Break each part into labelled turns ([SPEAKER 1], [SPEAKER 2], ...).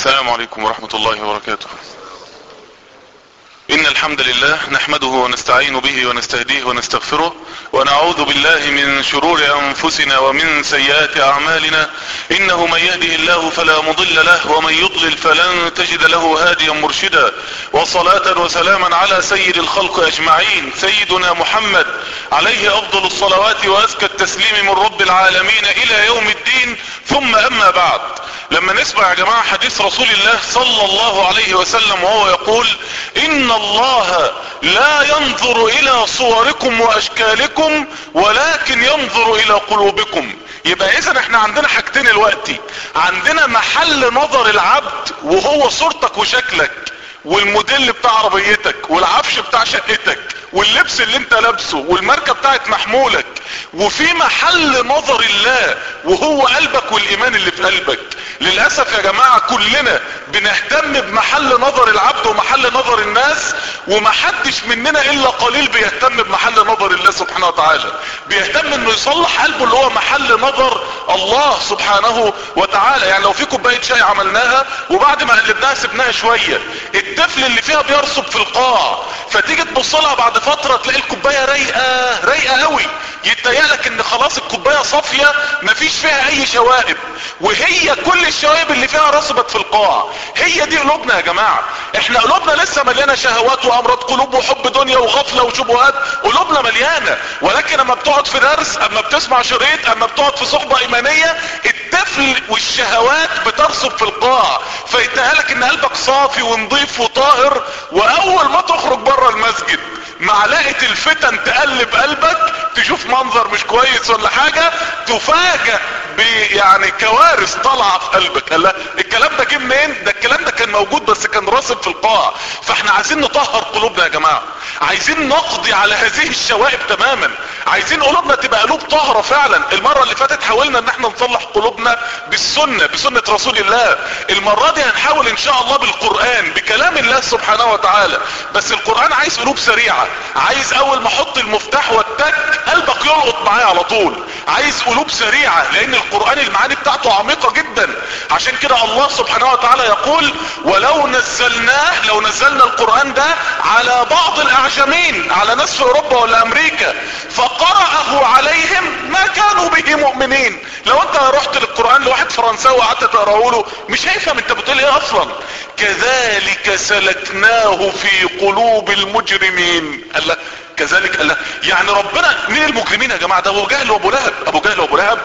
[SPEAKER 1] السلام عليكم ورحمة الله وبركاته ان الحمد لله نحمده ونستعين به ونستهديه ونستغفره ونعوذ بالله من شرور انفسنا ومن سيئات اعمالنا انه من يهده الله فلا مضل له ومن يضلل فلن تجد له هاديا مرشدا وصلاة وسلاما على سيد الخلق اجمعين سيدنا محمد عليه افضل الصلوات وازكى التسليم من رب العالمين الى يوم الدين ثم اما بعد لما نسمع يا جماعة حديث رسول الله صلى الله عليه وسلم وهو يقول ان الله لا ينظر الى صوركم واشكالكم ولكن ينظر الى قلوبكم يبقى اذا احنا عندنا حاجتين الوقتي عندنا محل نظر العبد وهو صورتك وشكلك والموديل بتاع عربيتك والعفش بتاع شقتك واللبس اللي انت لابسه والماركه بتاعت محمولك وفي محل نظر الله وهو قلبك والايمان اللي في قلبك للاسف يا جماعة كلنا بنهتم بمحل نظر العبد ومحل نظر الناس ومحدش مننا الا قليل بيهتم بمحل نظر الله سبحانه وتعالى بيهتم انه يصلح قلبه اللي هو محل نظر الله سبحانه وتعالى يعني لو في كوباية شاي عملناها وبعد ما قلبناها سبناها شوية الطفل اللي فيها بيرصب في القاع فتيجي تبص لها بعد فترة تلاقي الكوباية رايقة رايقة قوي يتهيألك ان خلاص الكوباية صافية مفيش فيها اي شوائب وهي كل الشوائب اللي فيها رسبت في القاع هي دي قلوبنا يا جماعة احنا قلوبنا لسه مليانة شهوات وامراض قلوب وحب دنيا وغفلة وشبهات قلوبنا مليانة ولكن اما بتقعد في درس اما بتسمع شريط اما بتقعد في صحبة ايمانية الطفل والشهوات بترسب في القاع فيتهيألك ان قلبك صافي ونظيف وطاهر واول ما تخرج بره المسجد معلقة الفتن تقلب قلبك تشوف منظر مش كويس ولا حاجة تفاجأ يعني كوارث طالعة في قلبك لا الكلام ده جه منين ده الكلام ده كان موجود بس كان راسب في القاع فاحنا عايزين نطهر قلوبنا يا جماعة عايزين نقضي على هذه الشوائب تماما عايزين قلوبنا تبقى قلوب طاهرة فعلا المرة اللي فاتت حاولنا ان احنا نصلح قلوبنا بالسنة بسنة رسول الله المرة دي هنحاول ان شاء الله بالقرآن بكلام الله سبحانه وتعالى بس القرآن عايز قلوب سريعة عايز اول ما احط المفتاح والتك قلبك يلقط معايا على طول عايز قلوب سريعة لان القرآن المعاني بتاعته عميقة جدا عشان كده الله سبحانه وتعالى يقول ولو نزلناه لو نزلنا القرآن ده على بعض الاعجمين على ناس في اوروبا ولا امريكا فقرأه عليهم ما كانوا به مؤمنين لو انت رحت للقرآن لواحد فرنساوي وقعدت تقراه له مش هيفهم انت بتقول ايه اصلا كذلك سلكناه في قلوب المجرمين الله كذلك الله يعني ربنا مين المجرمين يا جماعة ده ابو جهل وابو لهب ابو جهل وابو لهب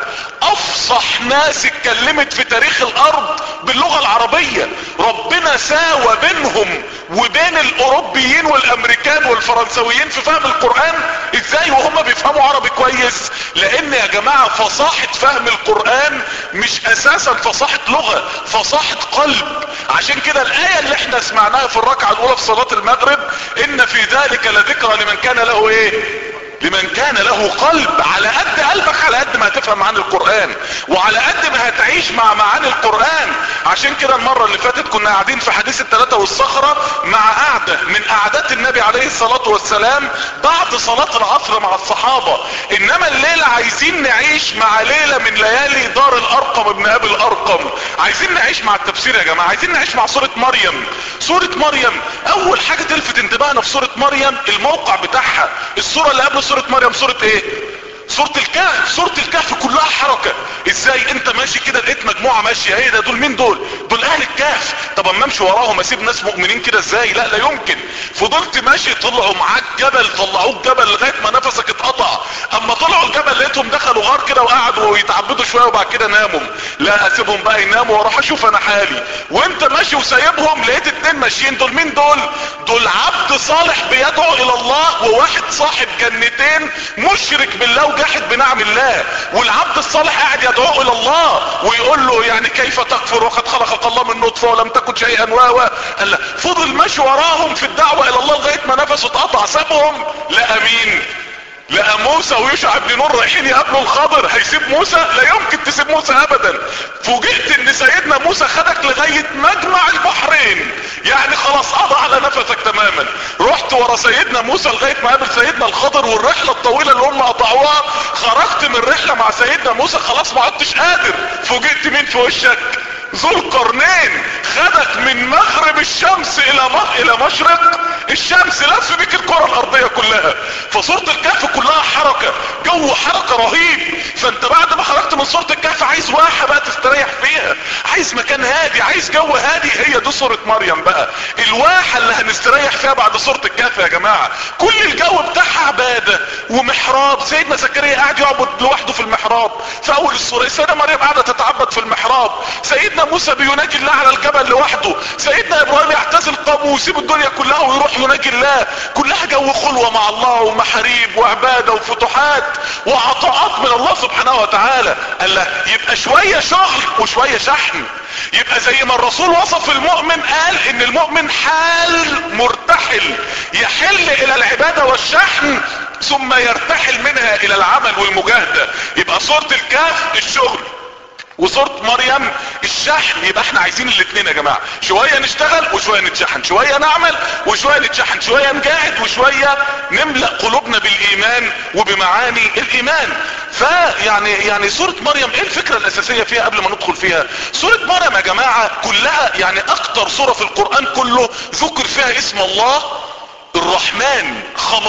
[SPEAKER 1] افصح ناس اتكلمت في تاريخ الارض باللغة العربية ربنا ساوى بينهم وبين الاوروبيين والامريكان والفرنسويين في فهم القرآن ازاي وهم بيفهموا عربي كويس لان يا جماعة فصاحة فهم القرآن مش اساسا فصاحة لغة فصاحة قلب عشان كده الاية اللي احنا سمعناها في الركعة الاولى في صلاة المغرب ان في ذلك لذكرى لمن كان له ايه لمن كان له قلب على قد قلبك على قد ما هتفهم معاني القرآن وعلى قد ما هتعيش مع معاني القرآن عشان كده المرة اللي فاتت كنا قاعدين في حديث الثلاثة والصخرة مع قعدة من قعدات النبي عليه الصلاة والسلام بعد صلاة العصر مع الصحابة انما الليلة عايزين نعيش مع ليلة من ليالي دار الارقم ابن ابي الارقم عايزين نعيش مع التفسير يا جماعة عايزين نعيش مع سورة مريم سورة مريم اول حاجة تلفت انتباهنا في سورة مريم الموقع بتاعها السورة اللي قبل سورة مريم سورة ايه سورة الكهف سورة الكهف كلها حركة ازاي انت ماشي كده لقيت مجموعة ماشية ايه ده دول مين دول دول اهل الكهف طب اما امشي وراهم اسيب ناس مؤمنين كده ازاي لا لا يمكن فضلت ماشي طلعوا معاك جبل طلعوك جبل لغاية ما نفسك اتقطع اما طلعوا الجبل لقيتهم دخلوا غار كده وقعدوا يتعبدوا شوية وبعد كده ناموا لا اسيبهم بقى يناموا واروح اشوف انا حالي وانت ماشي وسايبهم لقيت اتنين ماشيين دول مين دول دول عبد صالح بيدعو الى الله وواحد صاحب جنتين مشرك بالله وجاحد بنعم الله والعبد الصالح قاعد يدعو الى الله ويقول له يعني كيف تكفر وقد خلقك الله من نطفه ولم تكن شيئا و قال فضل ماشي وراهم في الدعوه الى الله لغايه ما نفسه اتقطع سابهم لا امين لقى موسى ويشع بن نور رايحين يقابلوا الخضر هيسيب موسى لا يمكن تسيب موسى ابدا فوجئت ان سيدنا موسى خدك لغاية مجمع البحرين يعني خلاص قضى على نفسك تماما رحت ورا سيدنا موسى لغاية ما قابل سيدنا الخضر والرحلة الطويلة اللي هم قطعوها خرجت من الرحلة مع سيدنا موسى خلاص ما عدتش قادر فوجئت مين في وشك ذو القرنين خدك الشمس الى الى مشرق الشمس لف بيك الكرة الارضية كلها فصورة الكهف كلها حركة جو حركة رهيب فانت بعد ما خرجت من صورة الكهف عايز واحة بقى تستريح فيها عايز مكان هادي عايز جو هادي هي دي صورة مريم بقى الواحة اللي هنستريح فيها بعد صورة الكهف يا جماعة كل الجو بتاعها عبادة ومحراب سيدنا زكريا قاعد يعبد لوحده في المحراب في اول الصورة سيدنا مريم قاعدة تتعبد في المحراب سيدنا موسى بيناجي الله على الجبل لوحده سيدنا ابراهيم يعتزل قومه ويسيب الدنيا كلها ويروح يناجي الله كلها جو خلوة مع الله ومحاريب وعبادة وفتوحات وعطاءات من الله سبحانه وتعالى قال له يبقى شوية شغل وشوية شحن يبقى زي ما الرسول وصف المؤمن قال ان المؤمن حال مرتحل يحل الى العبادة والشحن ثم يرتحل منها الى العمل والمجاهدة يبقى صورة الكهف الشغل وصورة مريم الشحن يبقى احنا عايزين الاثنين يا جماعة شوية نشتغل وشوية نتشحن شوية نعمل وشوية نتشحن شوية نجاهد وشوية نملأ قلوبنا بالايمان وبمعاني الايمان فيعني يعني سورة مريم ايه الفكرة الاساسية فيها قبل ما ندخل فيها سورة مريم يا جماعة كلها يعني اكتر سورة في القرآن كله ذكر فيها اسم الله الرحمن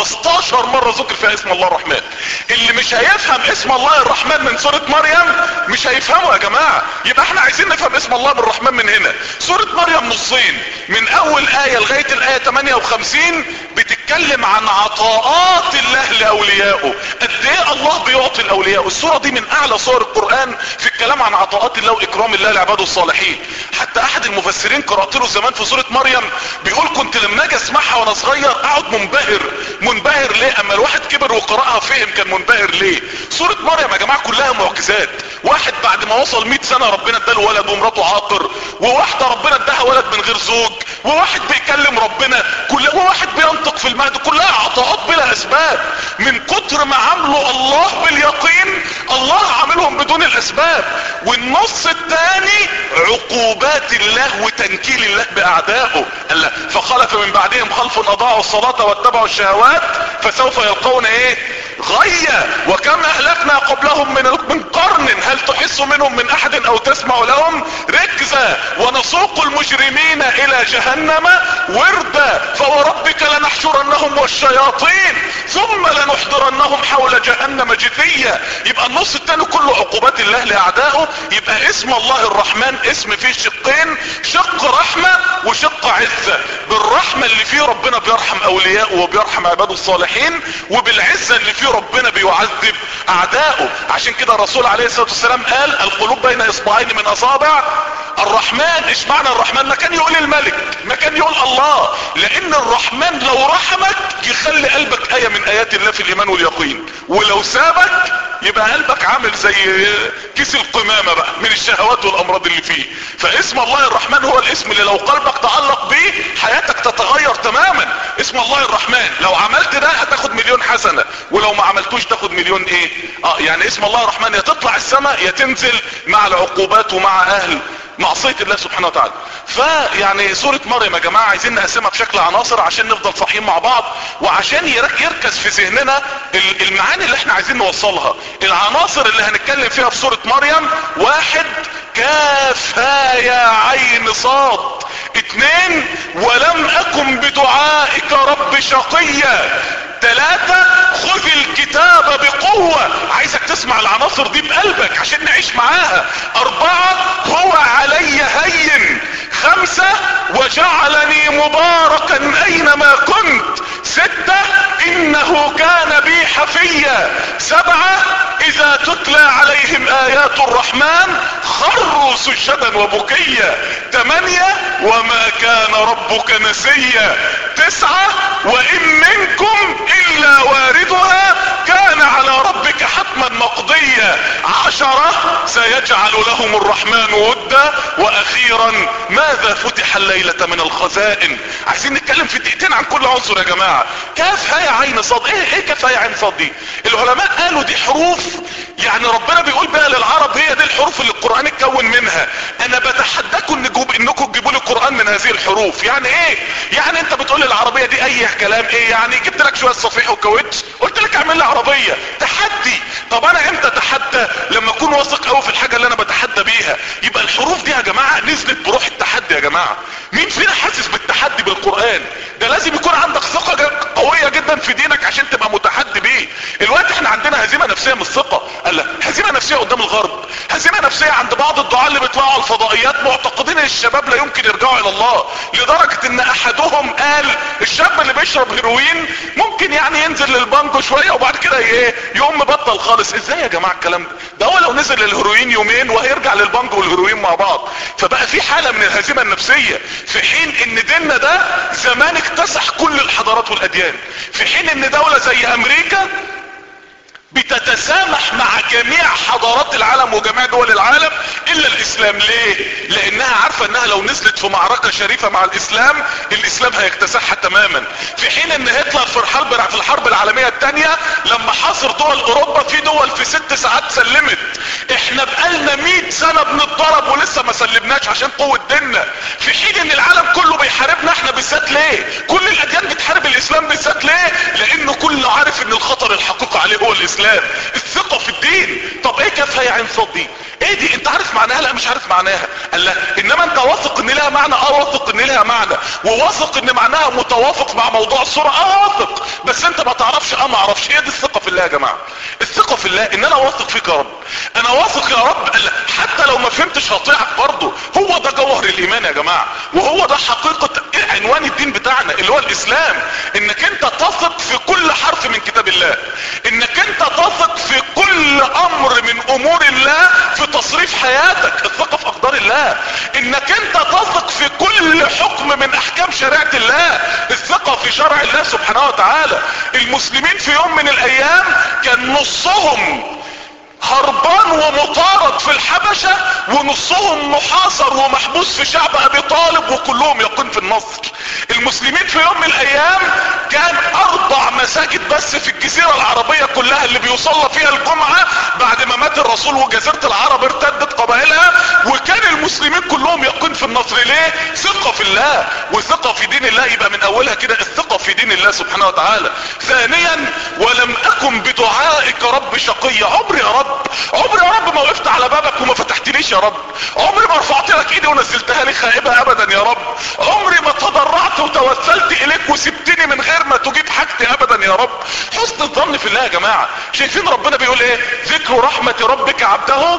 [SPEAKER 1] 15 مرة ذكر فيها اسم الله الرحمن اللي مش هيفهم اسم الله الرحمن من سورة مريم مش هيفهمه يا جماعة يبقى احنا عايزين نفهم اسم الله الرحمن من هنا سورة مريم نصين من اول اية لغاية الاية 58 بتتكلم عن عطاءات الله لاوليائه قد ايه الله بيعطي الاولياء السورة دي من اعلى صور القرآن في الكلام عن عطاءات الله واكرام الله لعباده الصالحين حتى احد المفسرين قرأت له زمان في سورة مريم بيقول كنت لما اجي اسمعها وانا صغير اقعد منبهر منبهر ليه اما الواحد كبر وقرأها فهم كان منبهر ليه سورة مريم يا جماعة كلها معجزات واحد بعد ما وصل 100 سنة ربنا اداله ولد ومراته عاقر وواحدة ربنا اداها ولد من غير زوج وواحد بيكلم ربنا كل وواحد بينطق في المهد كلها عطاءات بلا اسباب من كتر ما عملوا الله باليقين الله عاملهم بدون الاسباب والنص الثاني عقوبات الله وتنكيل الله باعدائه قال لا فخلف من بعدهم خلف اضاعوا الصلاة واتبعوا الشهوات فسوف يلقون ايه غية وكم اهلكنا قبلهم من من قرن هل تحس منهم من احد او تسمع لهم ركزة ونسوق المجرمين الى جهنم وردا فوربك لنحشرنهم والشياطين ثم لنحضرنهم حول جهنم جثية يبقى النص التاني كله عقوبات الله لاعدائه يبقى اسم الله الرحمن اسم فيه شقين شق رحمة وشق عزة بالرحمة اللي فيه ربنا بيرحم اولياءه وبيرحم عباده الصالحين وبالعزة اللي فيه ربنا بيعذب اعدائه عشان كده الرسول عليه الصلاة والسلام قال القلوب بين اصبعين من اصابع الرحمن ايش معنى الرحمن ما كان يقول الملك ما كان يقول الله لان الرحمن لو رحمك يخلي قلبك اية من ايات الله في الايمان واليقين ولو سابك يبقى قلبك عامل زي كيس القمامة بقى من الشهوات والامراض اللي فيه فاسم الله الرحمن هو الاسم اللي لو قلبك تعلق بيه حياتك تتغير تماما اسم الله الرحمن لو عملت ده هتاخد مليون حسنة ولو ما عملتوش تاخد مليون ايه اه يعني اسم الله الرحمن يا تطلع السماء يا تنزل مع العقوبات ومع اهل معصية الله سبحانه وتعالى فيعني سورة مريم يا جماعة عايزين نقسمها بشكل عناصر عشان نفضل صاحيين مع بعض وعشان يركز في ذهننا المعاني اللي احنا عايزين نوصلها العناصر اللي هنتكلم فيها في سورة مريم واحد كاف يا عين صاد اتنين ولم اكن بدعائك رب شقيا تلاتة خذ الكتاب بقوة عايزك تسمع العناصر دي بقلبك عشان نعيش معاها اربعة هو علي هين خمسة وجعلني مباركا اينما كنت ستة انه كان بي حفيا سبعة اذا تتلى عليهم ايات الرحمن خروا سجدا وبكيا تمانية وما كان ربك نسيا تسعة وان منكم الا واردها كان على ربك حتما مقضيا عشرة سيجعل لهم الرحمن ودا واخيرا ماذا فتح الليلة من الخزائن عايزين نتكلم في دقيقتين عن كل عنصر يا جماعة كاف هاي عين صاد ايه ايه كاف هاي عين صاد دي العلماء قالوا دي حروف يعني ربنا بيقول بقى للعرب هي دي الحروف اللي القرآن اتكون منها انا بتحداكم نجوب انكم تجيبوا لي القرآن من هذه الحروف يعني ايه يعني انت بتقول لي العربية دي اي كلام ايه يعني جبت لك شوية صفيح وكاوتش قلت لك اعمل لي عربية تحدي طب انا امتى اتحدى لما اكون واثق قوي في الحاجه اللي انا بتحدى بيها يبقى الحروف دي يا جماعه نزلت بروح التحدي يا جماعه مين فينا حاسس بالتحدي بالقران ده لازم يكون عندك ثقه قويه جدا في دينك عشان تبقى متحدي بيه الوقت احنا عندنا هزيمه نفسيه من الثقه قال لا هزيمه نفسيه قدام الغرب هزيمه نفسيه عند بعض الدعاء اللي بيطلعوا على الفضائيات معتقدين ان الشباب لا يمكن يرجعوا الى الله لدرجه ان احدهم قال الشاب اللي بيشرب هيروين ممكن يعني ينزل للبانجو شويه وبعد كده ايه يقوم مبطل خالص ازاي يا جماعه الكلام ده ده هو لو نزل للهيروين يومين وهيرجع للبانجو والهيروين مع بعض فبقى في حاله من الهزيمه النفسيه في حين ان ديننا ده زمان اكتسح كل الحضارات والاديان في حين ان دولة زي امريكا بتتسامح مع جميع حضارات العالم وجميع دول العالم الا الاسلام ليه لانها عارفة انها لو نزلت في معركة شريفة مع الاسلام الاسلام هيكتسحها تماما في حين ان هتلر في الحرب في الحرب العالمية التانية لما حاصر دول اوروبا في دول في ست ساعات سلمت احنا بقالنا 100 سنة بنتضرب ولسه ما سلمناش عشان قوة ديننا في حين ان العالم كله بيحاربنا احنا بالذات ليه كل الاديان بتحارب الاسلام بالذات ليه لانه كله عارف ان الخطر الحقيقي عليه هو الاسلام الثقة في الدين طب ايه كافها يا عين صاد دي ايه دي انت عارف معناها لا مش عارف معناها قال لا انما انت واثق ان لها معنى اه واثق ان لها معنى وواثق ان معناها متوافق مع موضوع الصورة اه واثق بس انت ما تعرفش اه ما اعرفش ايه دي الثقة في الله يا جماعة الثقة في الله ان انا واثق فيك يا رب انا واثق يا رب قال لا حتى لو ما فهمتش هطيعك برضه هو ده جوهر الايمان يا جماعة وهو ده حقيقة عنوان الدين بتاعنا اللي هو الاسلام انك انت تثق في كل حرف من كتاب الله انك انت تثق في كل امر من امور الله في تصريف حياتك الثقة في اقدار الله انك انت تثق في كل حكم من احكام شريعة الله الثقة في شرع الله سبحانه وتعالى المسلمين في يوم من الايام كان نصهم هربان ومطارد في الحبشة ونصهم محاصر ومحبوس في شعب ابي طالب وكلهم يقين في النصر المسلمين في يوم من الايام كان اربع مساجد بس في الجزيرة العربية كلها اللي بيصلى فيها الجمعة بعد ما مات الرسول وجزيرة العرب ارتدت قبائلها وكان المسلمين كلهم يقين في النصر ليه ثقة في الله وثقة في دين الله يبقى من اولها كده الثقة في دين الله سبحانه وتعالى ثانيا ولم اكن بدعائك رب شقيا عمري يا رب عمري يا رب ما وقفت على بابك وما فتحتليش يا رب عمري ما رفعت لك ايدي ونزلتها لي خائبة ابدا يا رب عمري ما تضرعت وتوسلت اليك وسبتني من غير ما تجيب حاجتي ابدا يا رب حسن الظن في الله يا جماعة شايفين ربنا بيقول ايه ذكر رحمة ربك عبده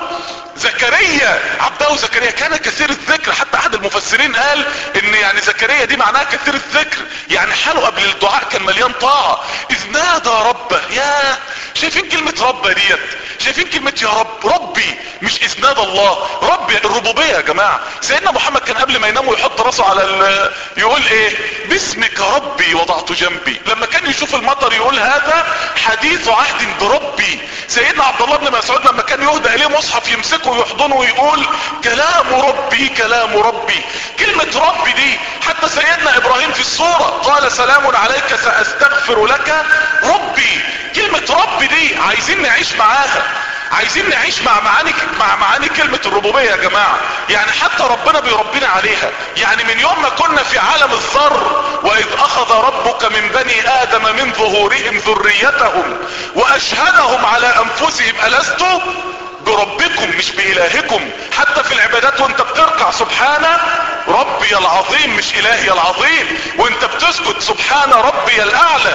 [SPEAKER 1] زكريا عبده زكريا كان كثير الذكر حتى احد المفسرين قال ان يعني زكريا دي معناها كثير الذكر يعني حاله قبل الدعاء كان مليان طاعة اذ نادى ربه يا شايفين كلمة رب ديت شايفين كلمة يا رب ربي مش اسناد الله ربي الربوبية يا جماعة سيدنا محمد كان قبل ما ينام ويحط راسه على ال يقول ايه باسمك ربي وضعت جنبي لما كان يشوف المطر يقول هذا حديث عهد بربي سيدنا عبد الله بن مسعود لما كان يهدى اليه مصحف يمسكه ويحضنه ويقول كلام ربي كلام ربي كلمة ربي دي حتى سيدنا ابراهيم في الصورة قال سلام عليك ساستغفر لك ربي كلمة ربي دي عايزين نعيش معاها عايزين نعيش مع معاني مع معاني كلمة الربوبية يا جماعة يعني حتى ربنا بيربينا عليها يعني من يوم ما كنا في عالم الذر واذ اخذ ربك من بني ادم من ظهورهم ذريتهم واشهدهم على انفسهم الست بربكم مش بإلهكم حتى في العبادات وانت بتركع سبحان ربي العظيم مش إلهي العظيم وانت بتسجد سبحان ربي الأعلى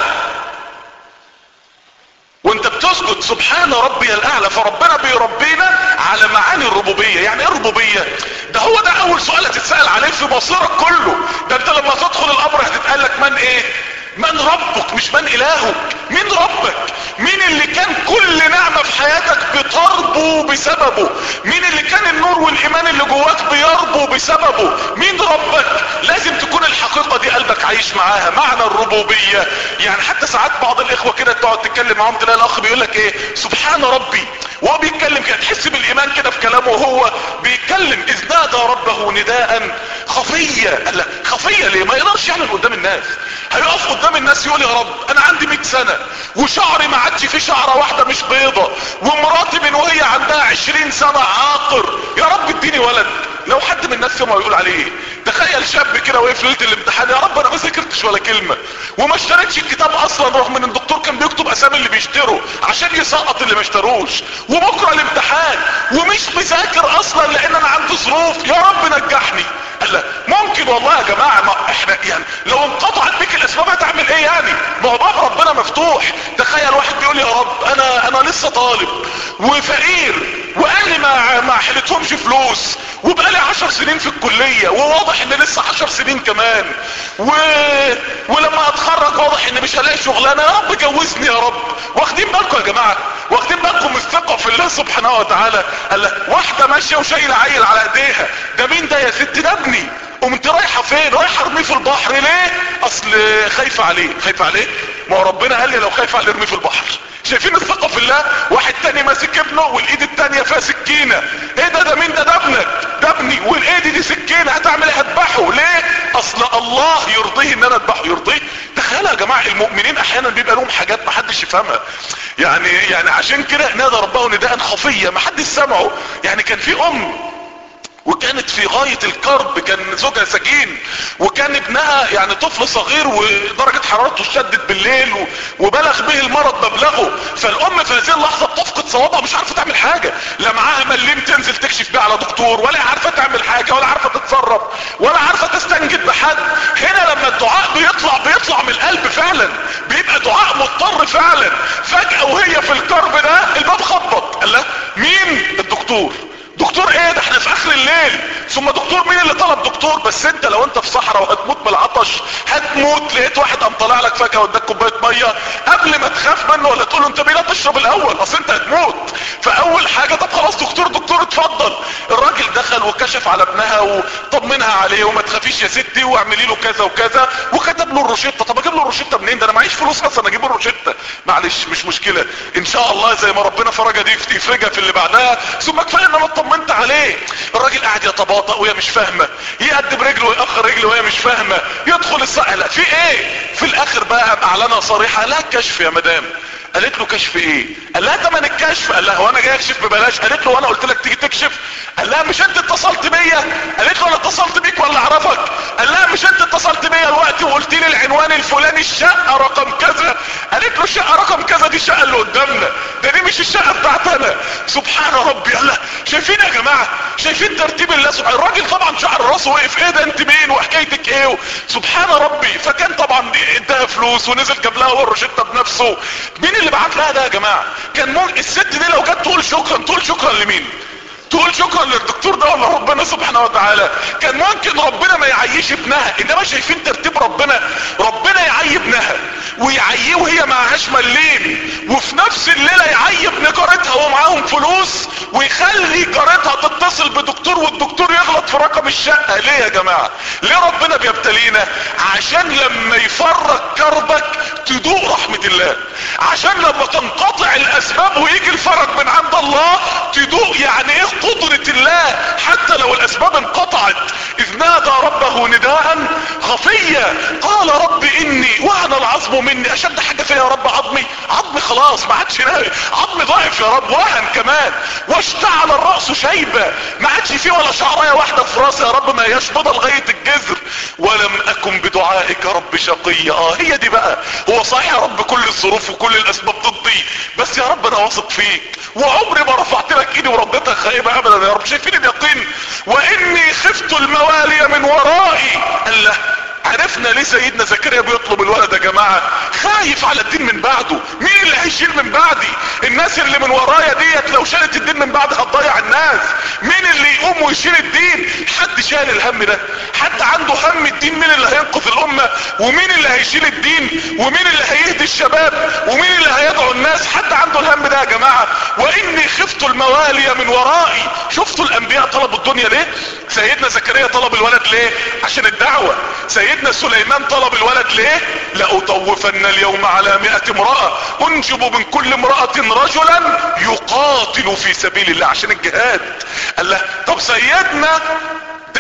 [SPEAKER 1] وانت بتسجد سبحان ربي الاعلى فربنا بيربينا على معاني الربوبية يعني ايه الربوبية ده هو ده اول سؤال هتتسأل عليه في مصيرك كله ده انت لما تدخل الامر هتتقال لك من ايه من ربك مش من الهك مين ربك مين اللي كان كل نعمة في حياتك بتربو بسببه مين اللي كان النور والايمان اللي جواك بيربو بسببه مين ربك لازم تكون الحقيقة دي قلبك عايش معاها معنى الربوبية يعني حتى ساعات بعض الاخوة كده تقعد تتكلم معاهم تلاقي الاخ بيقول لك ايه سبحان ربي وهو بيتكلم كده تحس بالايمان كده في كلامه وهو بيتكلم اذ نادى ربه نداء خفية لا خفية ليه ما يقدرش يعلن قدام الناس هيقف قدام الناس يقول يا رب انا عندي 100 سنة وشعري ما عادش فيه شعرة واحدة مش بيضة ومراتي من وهي عندها 20 سنة عاقر يا رب اديني ولد لو حد من الناس يوم يقول عليه تخيل شاب كده وايه في ليله الامتحان يا رب انا ما ذاكرتش ولا كلمه وما اشتريتش الكتاب اصلا رغم ان الدكتور كان بيكتب اسامي اللي بيشتروا عشان يسقط اللي ما اشتروش وبكره الامتحان ومش مذاكر اصلا لان انا عندي ظروف يا رب نجحني قال لا ممكن والله يا جماعه ما احنا يعني لو انقطعت بك الاسباب هتعمل ايه يعني ما هو باب ربنا مفتوح تخيل واحد بيقول يا رب انا انا لسه طالب وفقير واهلي ما ما حلتهمش فلوس وبقالي عشر سنين في الكلية وواضح ان لسه عشر سنين كمان و... ولما اتخرج واضح ان مش هلاقي شغلانة يا رب جوزني يا رب واخدين بالكم يا جماعة واخدين بالكم من الثقة في الله سبحانه وتعالى قال لك واحدة ماشية وشايلة عيل على ايديها ده مين ده يا ست ده ابني قمت رايحة فين رايحة ارميه في البحر ليه اصل خايفة عليه خايفة عليه ما هو ربنا قال لي لو خايف عليه ارميه في البحر شايفين الثقة في الله واحد تاني ماسك ابنه والايد التانية فيها سكينة ايه ده ده مين ده ده ابنك ده ابني والايد دي سكينة هتعمل ايه هتذبحه ليه اصل الله يرضيه ان انا اذبحه يرضيه تخيلوا يا جماعة المؤمنين احيانا بيبقى لهم حاجات محدش يفهمها يعني يعني عشان كده نادى ربه نداء خفية محدش سمعه يعني كان في ام وكانت في غاية الكرب كان زوجها سجين وكان ابنها يعني طفل صغير ودرجة حرارته اشتدت بالليل وبلغ به المرض مبلغه فالام في هذه اللحظة بتفقد صوابها مش عارفة تعمل حاجة لا معاها مليم تنزل تكشف بيه على دكتور ولا عارفة تعمل حاجة ولا عارفة تتصرف ولا عارفة تستنجد بحد هنا لما الدعاء بيطلع بيطلع من القلب فعلا بيبقى دعاء مضطر فعلا فجأة وهي في الكرب ده الباب خبط قال لها مين الدكتور دكتور ايه ده احنا في اخر الليل ثم دكتور مين اللي طلب دكتور بس انت لو انت في صحراء وهتموت بالعطش هتموت لقيت واحد قام طالع لك فاكهه واداك كوبايه ميه قبل ما تخاف منه ولا تقول له انت بيه تشرب الاول اصل انت هتموت فاول حاجه طب خلاص دكتور دكتور اتفضل الراجل دخل وكشف على ابنها وطمنها عليه وما تخافيش يا ستي واعملي له كذا وكذا وكتب له الروشته طب اجيب له الروشته منين ده انا معيش فلوس اصلا اجيب له الروشته معلش مش مشكله ان شاء الله زي ما ربنا فرجها دي يفرجها في اللي بعدها ثم كفايه ان انا اطمنت عليه الراجل قاعد يتباطأ وهي مش فاهمه يقدم رجله ويأخر رجله وهي مش فاهمه يدخل السقه في ايه في الاخر بقى اعلنها صريحه لا كشف يا مدام قالت له كشف ايه قال لها تمن الكشف قال لها وانا جاي اكشف ببلاش قالت له وانا قلت لك تيجي تكشف قال لها مش انت اتصلت بيا قالت له انا اتصلت بيك ولا اعرفك قال لها مش انت اتصلت بيا الوقت وقلت لي العنوان الفلاني الشقه رقم كذا قالت له الشقه رقم كذا دي الشقه اللي قدامنا ده دي مش الشقه بتاعتنا سبحان ربي الله شايفين يا جماعه شايفين ترتيب الله سبحانه الراجل طبعا شعر راسه وقف ايه ده انت مين وحكايتك ايه سبحان ربي فكان طبعا اداها فلوس ونزل جاب لها الروشته بنفسه مين اللي بعت لها ده يا جماعه كان ممكن الست دي لو جت تقول شكرا تقول شكرا لمين تقول شكرا للدكتور ده ولا ربنا سبحانه وتعالى كان ممكن ربنا ما يعيش ابنها انما شايفين ترتيب ربنا ربنا يعي ابنها ويعيه وهي معهاش مليم وفي نفس الليله يعي ابن جارتها ومعاهم فلوس ويخلي جارتها تتصل بدكتور والدكتور يغلط في رقم الشقه ليه يا جماعه ليه ربنا بيبتلينا عشان لما يفرج كربك تدوق رحمه الله عشان لما تنقطع الاسباب ويجي الفرج من عند الله تدوق يعني ايه قدرة الله حتى لو الاسباب انقطعت اذ نادى ربه نداء خفيا قال رب اني وهن العظم مني اشد حاجة فيها يا رب عظمي عظمي خلاص ما عادش عظمي ضعف يا رب وهن كمان واشتعل الرأس شيبة ما عادش فيه ولا شعرايه واحدة في راسي يا رب ما هياش بضى لغاية الجذر ولم اكن بدعائك رب شقيا اه هي دي بقى هو صحيح يا رب كل الظروف وكل الاسباب ضدي بس يا رب انا واثق فيك وعمري ما رفعت لك ايدي ورديتها خائبة ابدا يا رب شايفين اليقين واني خفت الموالي من ورائي الله عرفنا ليه سيدنا زكريا بيطلب الولد يا جماعة خايف على الدين من بعده مين اللي هيشيل من بعدي الناس اللي من ورايا ديت لو شالت الدين من بعدي هتضيع الناس مين اللي يقوم ويشيل الدين حد شال الهم ده حد عنده هم الدين مين اللي هينقذ الامة ومين اللي هيشيل الدين ومين اللي هيهدي الشباب ومين اللي هيدعو الناس حد عنده الهم ده يا جماعة واني خفت الموالي من ورائي شفتوا الانبياء طلبوا الدنيا ليه سيدنا زكريا طلب الولد ليه عشان الدعوة سيدنا سليمان طلب الولد ليه لأطوفن اليوم على مئة امرأة انجب من كل امرأة رجلا يقاتل في سبيل الله عشان الجهاد قال له طب سيدنا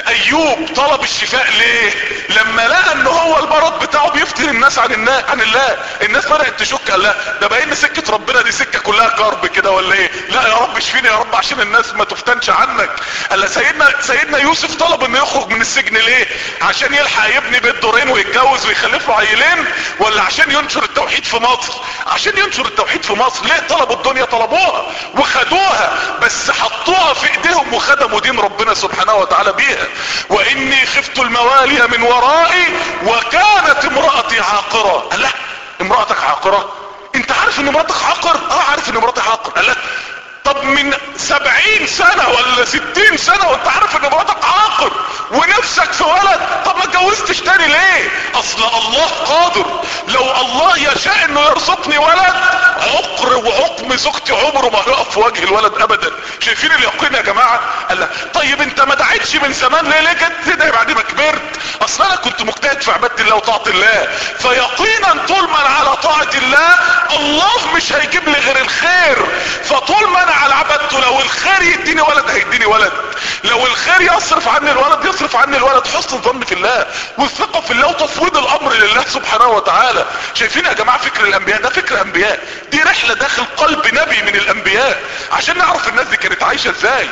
[SPEAKER 1] ايوب طلب الشفاء ليه لما لقى ان هو المرض بتاعه بيفتن الناس عن الناس عن الله الناس بدأت تشك قال لا ده باين سكة ربنا دي سكة كلها كرب كده ولا ايه لا يا رب اشفيني يا رب عشان الناس ما تفتنش عنك قال سيدنا سيدنا يوسف طلب انه يخرج من السجن ليه عشان يلحق يبني بيت دورين ويتجوز ويخلف له عيلين ولا عشان ينشر التوحيد في مصر عشان ينشر التوحيد في مصر ليه طلبوا الدنيا طلبوها وخدوها بس حطوها في ايديهم وخدموا دين ربنا سبحانه وتعالى بيها واني خفت الموالي من ورائي وكانت امرأتي عاقرة قال لا امرأتك عاقرة انت عارف ان امرأتك عاقر اه عارف ان امرأتك عاقر قال لا طب من سبعين سنة ولا ستين سنة وانت عارف ان مراتك عاقر ونفسك في ولد طب ما اتجوزتش تاني ليه اصل الله قادر لو الله يشاء انه يرزقني ولد عقر وعقم زوجتي عمره ما هيقف في وجه الولد ابدا شايفين اليقين يا جماعة قال لا طيب انت ما دعيتش من زمان ليه ليه جت تدعي بعد ما كبرت اصل انا كنت مجتهد في عبادة الله وطاعة الله فيقينا طول ما انا على طاعة الله الله مش هيجيب لي غير الخير فطول ما انا على عبادته لو الخير يديني ولد هيديني ولد لو الخير يصرف عني الولد يصرف عني الولد حسن الظن في الله والثقة في الله وتفويض الامر لله سبحانه وتعالى شايفين يا جماعة فكر الانبياء ده فكر انبياء دي رحلة داخل قلب نبي من الانبياء عشان نعرف الناس دي كانت عايشة ازاي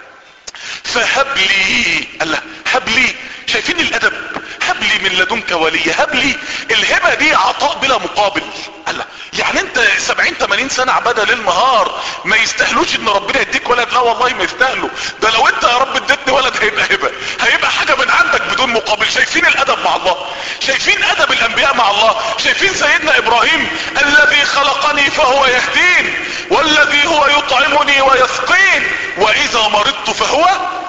[SPEAKER 1] فهب لي الله هب لي شايفين الادب هب لي من لدنك ولي هب لي الهبة دي عطاء بلا مقابل الله يعني انت سبعين تمانين سنة عبادة ليل نهار ما يستاهلوش ان ربنا يديك ولد لا والله ما يستاهلوا ده لو انت يا رب اديتني ولد هيبقى هبة هيبقى حاجة من عندك بدون مقابل شايفين الادب مع الله شايفين ادب الانبياء مع الله شايفين سيدنا ابراهيم الذي خلقني فهو يهدين والذي هو يطعمني ويسقين واذا مرضت فهو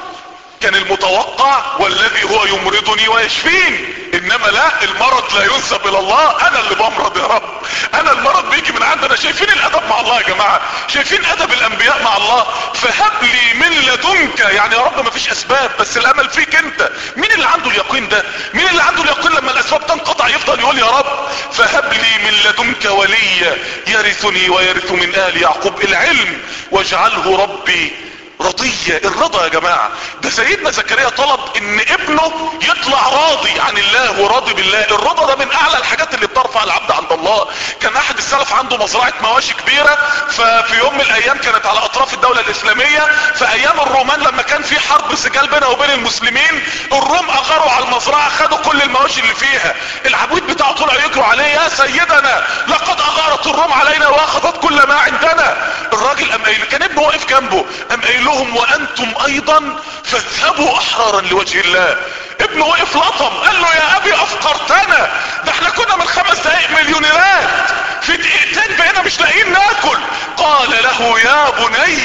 [SPEAKER 1] كان المتوقع والذي هو يمرضني ويشفين انما لا المرض لا ينسب الى الله انا اللي بمرض يا رب انا المرض بيجي من عندنا شايفين الادب مع الله يا جماعة شايفين ادب الانبياء مع الله فهب لي من لدنك يعني يا رب ما فيش اسباب بس الامل فيك انت مين اللي عنده اليقين ده مين اللي عنده اليقين لما الاسباب تنقطع يفضل يقول يا رب فهب لي من لدنك وليا يرثني ويرث من ال يعقوب العلم واجعله ربي رضية الرضا يا جماعة ده سيدنا زكريا طلب ان ابنه يطلع راضي عن الله وراضي بالله الرضا ده من اعلى الحاجات اللي بترفع العبد عند الله كان احد السلف عنده مزرعة مواشي كبيرة ففي يوم من الايام كانت على اطراف الدولة الاسلامية في ايام الرومان لما كان في حرب سجال بينها وبين المسلمين الروم اغاروا على المزرعة خدوا كل المواشي اللي فيها العبود بتاعه طلعوا يجروا عليه يا سيدنا لقد اغارت الروم علينا واخذت كل ما عندنا الراجل ام قايل كان ابنه واقف جنبه ام قايل لهم وانتم ايضا فاذهبوا احرارا لوجه الله ابنه وقف لطم قال له يا ابي افقرتنا ده احنا كنا من خمس دقايق مليونيرات في دقيقتين بقينا مش لاقيين ناكل قال له يا بني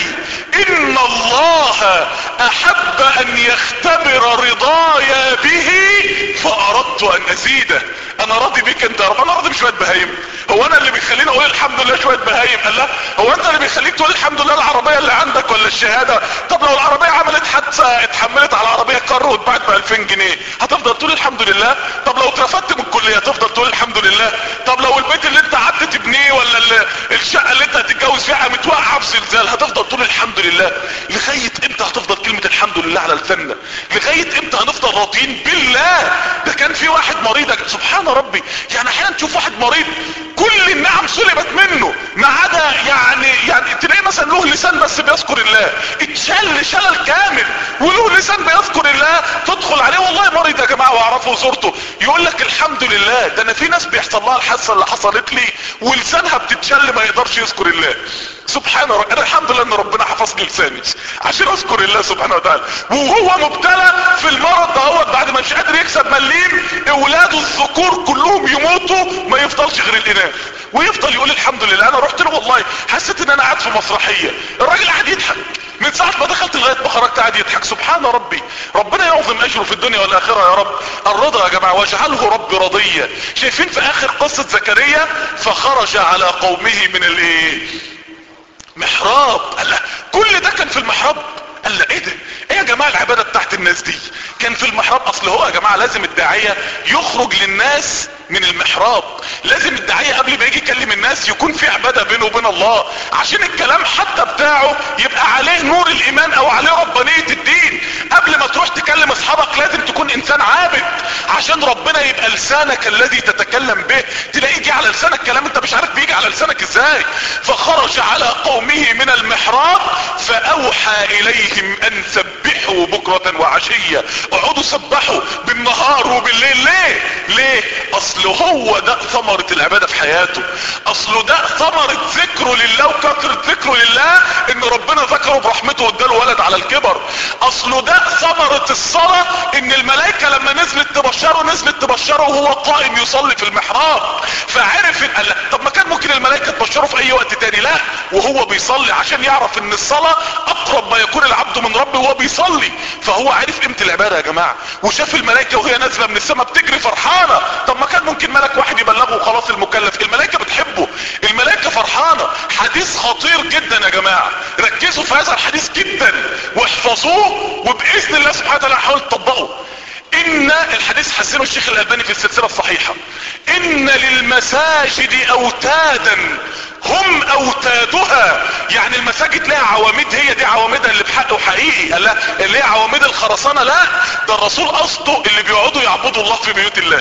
[SPEAKER 1] ان الله احب ان يختبر رضايا به فاردت ان ازيده انا راضي بيك انت يا رب انا راضي بشويه بهايم هو انا اللي بيخليني اقول الحمد لله شويه بهايم قال لا هو انت اللي بيخليك تقول الحمد لله العربيه اللي عندك ولا الشهاده طب لو العربيه عملت حادثه اتحملت على العربيه كار واتباعت ب 2000 جنيه هتفضل تقول الحمد لله طب لو اترفدت من الكليه هتفضل تقول الحمد لله طب لو البيت اللي انت قعدت تبنيه ولا ال- الشقه اللي انت هتتجوز فيها قامت واقعه بزلزال هتفضل تقول الحمد لله لغايه امتى هتفضل كلمه الحمد لله على لساننا لغايه امتى هنفضل راضيين بالله ده كان في واحد مريض يا- سبحان ربي يعني احيانا تشوف واحد مريض كل النعم سلبت منه ما عدا يعني يعني تلاقيه مثلا له لسان بس بيذكر الله اتشل شلل كامل وله لسان بيذكر الله تدخل عليه والله مريض يا جماعه واعرفه وزرته يقول لك الحمد لله ده انا في ناس بيحصل لها الحادثه اللي حصلت لي ولسانها بتتشل ما يقدرش يذكر الله سبحان ربي انا الحمد لله ان ربنا حفظ لي لساني عشان اذكر الله سبحانه وتعالى وهو مبتلى في المرض دهوت بعد ما مش قادر يكسب مليم اولاده الذكور كلهم يموتوا ما يفضلش غير الاناث ويفضل يقول الحمد لله انا رحت له والله حسيت ان انا قاعد في مسرحيه الراجل قاعد يضحك من ساعة ما دخلت لغاية ما خرجت قاعد يضحك سبحان ربي ربنا يعظم اجره في الدنيا والاخرة يا رب الرضا يا جماعة واجعله ربي رضيا شايفين في اخر قصة زكريا فخرج على قومه من الايه محراب قال لا كل ده كان في المحراب قال لا ايه ده ايه يا جماعة العبادة بتاعت الناس دي كان في المحراب اصل هو يا جماعة لازم الداعية يخرج للناس من المحراب لازم الداعية قبل ما يجي يكلم الناس يكون في عبادة بينه وبين الله عشان الكلام حتى بتاعه يبقى عليه نور الايمان او عليه ربانية الدين قبل ما تروح تكلم اصحابك لازم تكون انسان عابد عشان ربنا يبقى لسانك الذي تتكلم به تلاقيه يجي على لسانك كلام انت مش عارف بيجي على لسانك ازاي فخرج على قومه من المحراب فاوحى اليهم ان سبحوا بكرة وعشية اقعدوا سبحوا بالنهار وبالليل ليه ليه اصل هو ده ثمرة العبادة في حياته اصله ده ثمرة ذكره لله وكثرة ذكره لله ان ربنا ذكره برحمته واداله ولد على الكبر اصله ده ثمرة الصلاة ان الملائكة لما نزلت تبشره نزلت تبشره وهو قائم يصلي في المحراب فعرف ان لا طب ما كان ممكن الملائكة تبشره في اي وقت تاني لا وهو بيصلي عشان يعرف ان الصلاة اقرب ما يكون العبد من ربه وهو بيصلي فهو عرف قيمة العبادة يا جماعة وشاف الملائكة وهي نازلة من السماء بتجري فرحانة طب ما كان ممكن ملك واحد يبلغه وخلاص المكلف الملائكة بتحبه الملائكة فرحانة حديث خطير جدا يا جماعة ركزوا في هذا الحديث جدا واحفظوه وباذن الله سبحانه وتعالى حاول تطبقه ان الحديث حسنه الشيخ الالباني في السلسلة الصحيحة ان للمساجد اوتادا هم اوتادها يعني المساجد لها عواميد هي دي عواميدها اللي بحق حقيقي لا اللي هي عواميد الخرسانة لا ده الرسول قصده اللي بيقعدوا يعبدوا الله في بيوت الله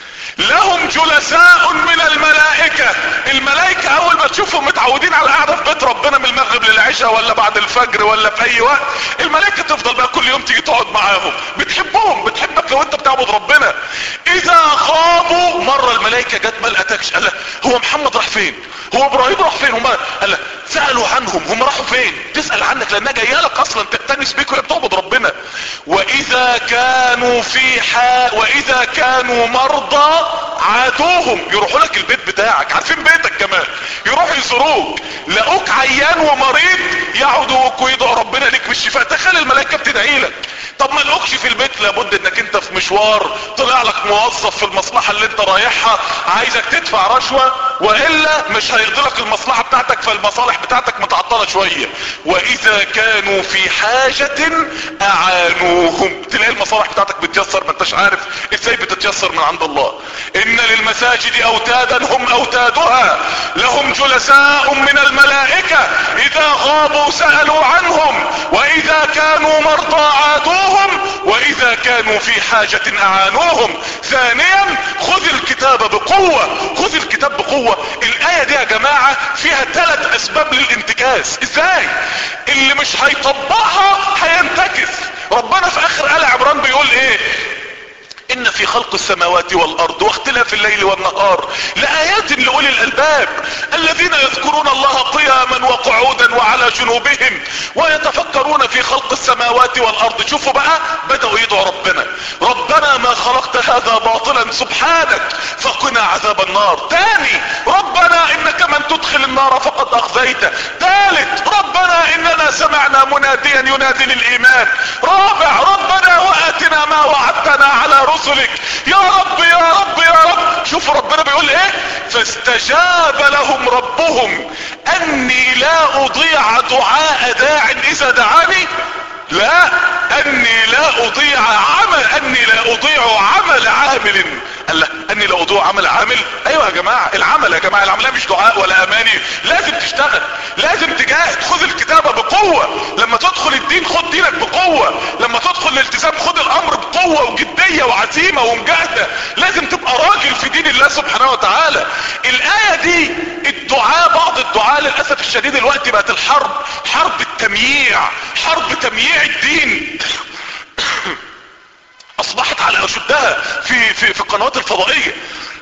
[SPEAKER 1] لهم جلساء من الملائكة الملائكة اول ما تشوفهم متعودين على القعدة في بيت ربنا من المغرب للعشاء ولا بعد الفجر ولا في اي وقت الملائكة تفضل بقى كل يوم تيجي تقعد معاهم بتحبهم بتحبك لو انت بتعبد ربنا اذا خابوا مرة الملائكة جت ما لقتكش قال هو محمد راح فين هو ابراهيم راح فين هم قال سألوا عنهم هم راحوا فين تسأل عنك لانها جايه لك اصلا تأتنس بيك وهي بتعبد ربنا واذا كانوا في حال واذا كانوا مرضى عادوهم يروحوا لك البيت بتاعك عارفين بيتك كمان يروحوا يزوروك لقوك عيان ومريض يعودوك ويدعوا ربنا ليك بالشفاء تخيل الملائكة بتدعي لك طب ما لقوكش في البيت لابد انك انت في مشوار طلع لك موظف في المصلحة اللي انت رايحها عايزك تدفع رشوة والا مش هيرضي لك المصلحة بتاعتك فالمصالح بتاعتك متعطلة شوية واذا كانوا في حاجة اعانوهم تلاقي المصالح بتاعتك بتيسر ما انتش عارف ازاي بتتيسر من عند الله ان للمساجد اوتادا هم اوتادها لهم جلساء من الملائكة اذا غابوا سألوا عنهم واذا كانوا مرضى عادوهم واذا كانوا في حاجة اعانوهم ثانيا خذ الكتاب بقوة خذ الكتاب بقوة الاية دي يا جماعة فيها ثلاث اسباب للانتكاس ازاي اللي مش هيطبقها هينتكس ربنا في اخر آل عمران بيقول ايه ان في خلق السماوات والارض واختلاف الليل والنهار لآيات لأولي الالباب الذين يذكرون الله قياما وقعودا وعلى جنوبهم ويتفكرون في خلق السماوات والارض شوفوا بقى بدأوا يدعوا ربنا ربنا ما خلقت هذا باطلا سبحانك فقنا عذاب النار تاني ربنا انك من تدخل النار فقد اخزيته ثالث ربنا اننا سمعنا مناديا ينادي للايمان رابع ربنا واتنا ما وعدتنا على رسلك يا رب يا رب يا رب شوفوا ربنا بيقول ايه فاستجاب لهم ربهم اني لا اضيع دعاء داع اذا دعاني لا اني لا اضيع عمل اني لا اضيع عمل عامل قال لا اني لا اضيع عمل عامل ايوه يا جماعة العمل يا جماعة العمل مش دعاء ولا اماني لازم تشتغل لازم تجاهد خذ الكتابة بقوة لما تدخل الدين خد دينك بقوة لما تدخل الالتزام خد الامر بقوة وجدية وعزيمة ومجاهدة لازم تبقى راجل في دين الله سبحانه وتعالى الاية دي الدعاء بعض الدعاء للاسف الشديد الوقت بقت الحرب حرب التمييع حرب تمييع الدين اصبحت على اشدها في في في القنوات الفضائيه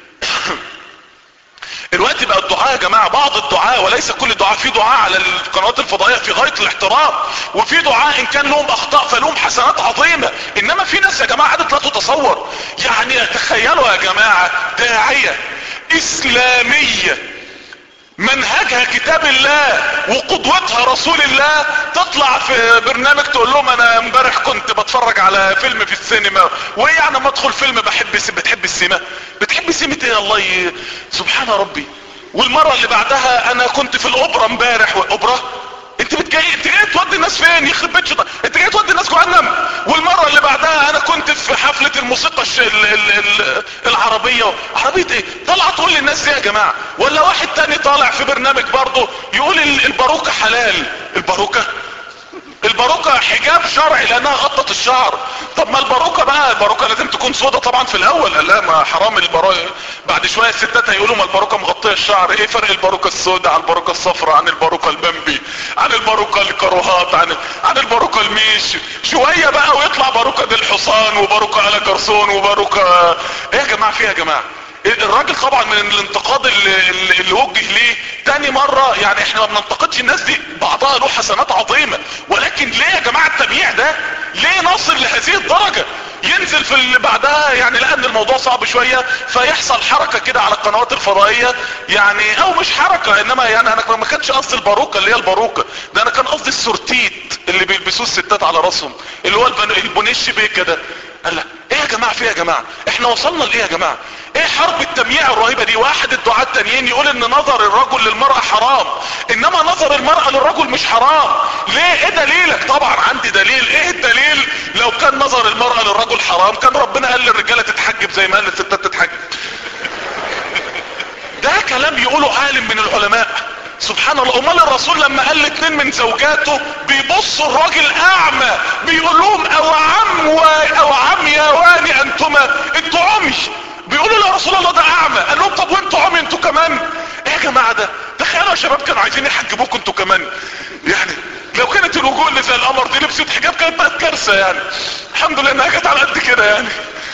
[SPEAKER 1] الوقت بقى الدعاء يا جماعة بعض الدعاء وليس كل الدعاء في دعاء على القنوات الفضائية في غاية الاحترام وفي دعاء ان كان لهم اخطاء فلهم حسنات عظيمة انما في ناس يا جماعة عادت لا تتصور يعني تخيلوا يا جماعة داعية اسلامية منهجها كتاب الله وقدوتها رسول الله تطلع في برنامج تقول لهم انا امبارح كنت بتفرج على فيلم في السينما وايه يعني ما ادخل فيلم بحب بتحب السينما بتحب سينما ايه الله ي... سبحان ربي والمرة اللي بعدها انا كنت في الاوبرا امبارح والاوبرا انت بتجي انت جاي تودي الناس فين يخرب بيت شيطان انت جاي تودي الناس جهنم والمره اللي بعدها انا كنت في حفله الموسيقى الش... ال... ال... ال... العربيه عربيه ايه طلع تقول للناس دي يا جماعه ولا واحد تاني طالع في برنامج برضه يقول ال- الباروكه حلال الباروكه الباروكة حجاب شرعي لانها غطت الشعر طب ما الباروكة بقى الباروكة لازم تكون سودة طبعا في الاول لا ما حرام الباروكة بعد شوية الستات هيقولوا ما الباروكة مغطية الشعر ايه فرق الباروكة السوداء عن الباروكة الصفراء عن الباروكة البمبي عن الباروكة الكروهات عن عن الباروكة الميش شوية بقى ويطلع باروكة دي الحصان وباروكة على جرسون وباروكة ايه يا جماعة فيها يا جماعة الراجل طبعا من الانتقاد اللي, اللي اللي وجه ليه تاني مرة يعني احنا ما بننتقدش الناس دي بعضها له حسنات عظيمة ولكن ليه يا جماعة التبييع ده ليه نصل لهذه الدرجة ينزل في اللي بعدها يعني لان الموضوع صعب شوية فيحصل حركة كده على القنوات الفضائية يعني او مش حركة انما يعني انا ما كانش قصدي الباروكة اللي هي الباروكة ده انا كان قصدي السورتيت اللي بيلبسوه الستات على راسهم اللي هو البن- البونيش بيكا ده قال لا ايه يا جماعة فيه يا جماعة احنا وصلنا لايه يا جماعة ايه حرب التمييع الرهيبة دي واحد الدعاة التانيين يقول ان نظر الرجل للمرأة حرام انما نظر المرأة للرجل مش حرام ليه ايه دليلك طبعا عندي دليل ايه الدليل لو كان نظر المرأة للرجل حرام كان ربنا قال للرجالة تتحجب زي ما قال للستات تتحجب ده كلام يقوله عالم من العلماء سبحان الله امال الرسول لما قال لاتنين من زوجاته بيبصوا الراجل اعمى بيقول لهم او عم و... او عم يا واني انتما انتوا عمي بيقولوا له يا رسول الله ده اعمى قال لهم طب وانتوا عمي انتوا كمان ايه يا جماعه ده تخيلوا يا شباب كانوا عايزين يحجبوكوا انتوا كمان يعني لو كانت الوجوه اللي زي القمر دي لبست حجاب كانت بقت كارثه يعني الحمد لله انها جت على قد كده يعني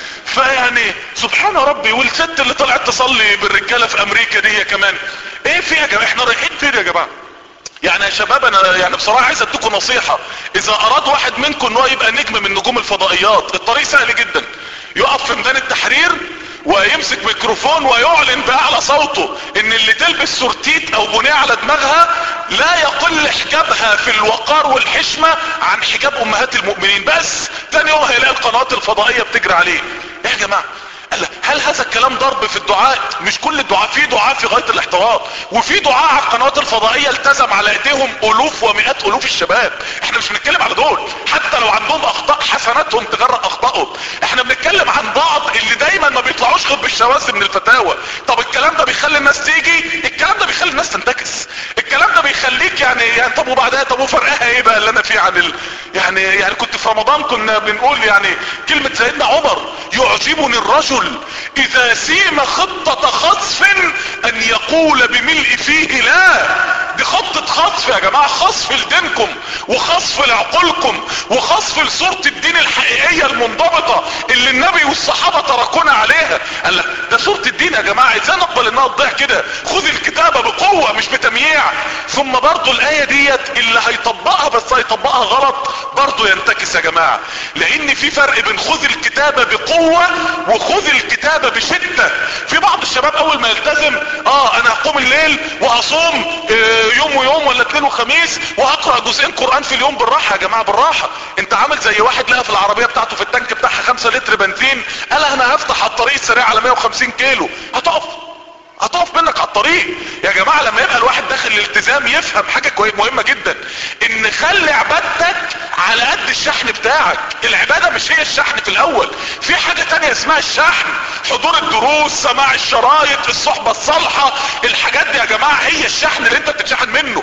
[SPEAKER 1] فيعني سبحان ربي والست اللي طلعت تصلي بالرجاله في امريكا دي هي كمان ايه في يا جماعه احنا رايحين فين يا جماعه يعني يا شباب انا يعني بصراحه عايز اديكم نصيحه اذا اراد واحد منكم ان هو يبقى نجم من نجوم الفضائيات الطريق سهل جدا يقف في ميدان التحرير ويمسك ميكروفون ويعلن باعلى صوته ان اللي تلبس سورتيت او بنيه على دماغها لا يقل حجابها في الوقار والحشمة عن حجاب امهات المؤمنين بس تاني يوم هيلاقي القنوات الفضائية بتجري عليه ايه يا جماعة قال لك هل هذا الكلام ضرب في الدعاء مش كل الدعاء في دعاء في غاية الاحتواء وفي دعاء على القنوات الفضائية التزم على ايديهم الوف ومئات الوف الشباب احنا مش بنتكلم على دول حتى لو عندهم اخطاء حسناتهم تغرق اخطائهم احنا بنتكلم عن بعض اللي دايما ما بيطلعوش غير بالشواذ من الفتاوى طب الكلام ده بيخلي الناس تيجي الكلام ده بيخلي الناس تنتكس الكلام ده بيخليك يعني يعني طب وبعدها طب وفرقها ايه بقى اللي انا فيه عن ال... يعني يعني كنت في رمضان كنا بنقول يعني كلمة سيدنا عمر يعجبني الرجل اذا سيم خطة خطف ان يقول بملء فيه لا دي خطة خطف يا جماعة خصف لدينكم وخصف لعقولكم وخصف لصورة الدين الحقيقية المنضبطة اللي النبي والصحابة تركونا عليها قال لك ده صورة الدين يا جماعة ازاي نقبل انها تضيع كده خذ الكتابة بقوة مش بتمييع ثم برضو الاية ديت اللي هيطبقها بس هيطبقها غلط برضو ينتكس يا جماعة لان في فرق بين خذ الكتابة بقوة وخذ الكتابة بشدة في بعض الشباب اول ما يلتزم اه انا هقوم الليل وهصوم آه يوم ويوم ولا اثنين وخميس وهقرأ جزئين قرآن في اليوم بالراحة يا جماعة بالراحة انت عامل زي واحد لقى في العربية بتاعته في التانك بتاعها خمسة لتر بنزين قال انا هفتح على الطريق السريع على 150 كيلو هتقف هتقف منك على الطريق يا جماعة لما يبقى الواحد داخل الالتزام يفهم حاجة كوي مهمة جدا ان خلي عبادتك على قد الشحن بتاعك العبادة مش هي الشحن في الاول في حاجة تانية اسمها الشحن حضور الدروس سماع الشرايط الصحبة الصالحة الحاجات دي يا جماعة هي الشحن اللي انت بتتشحن منه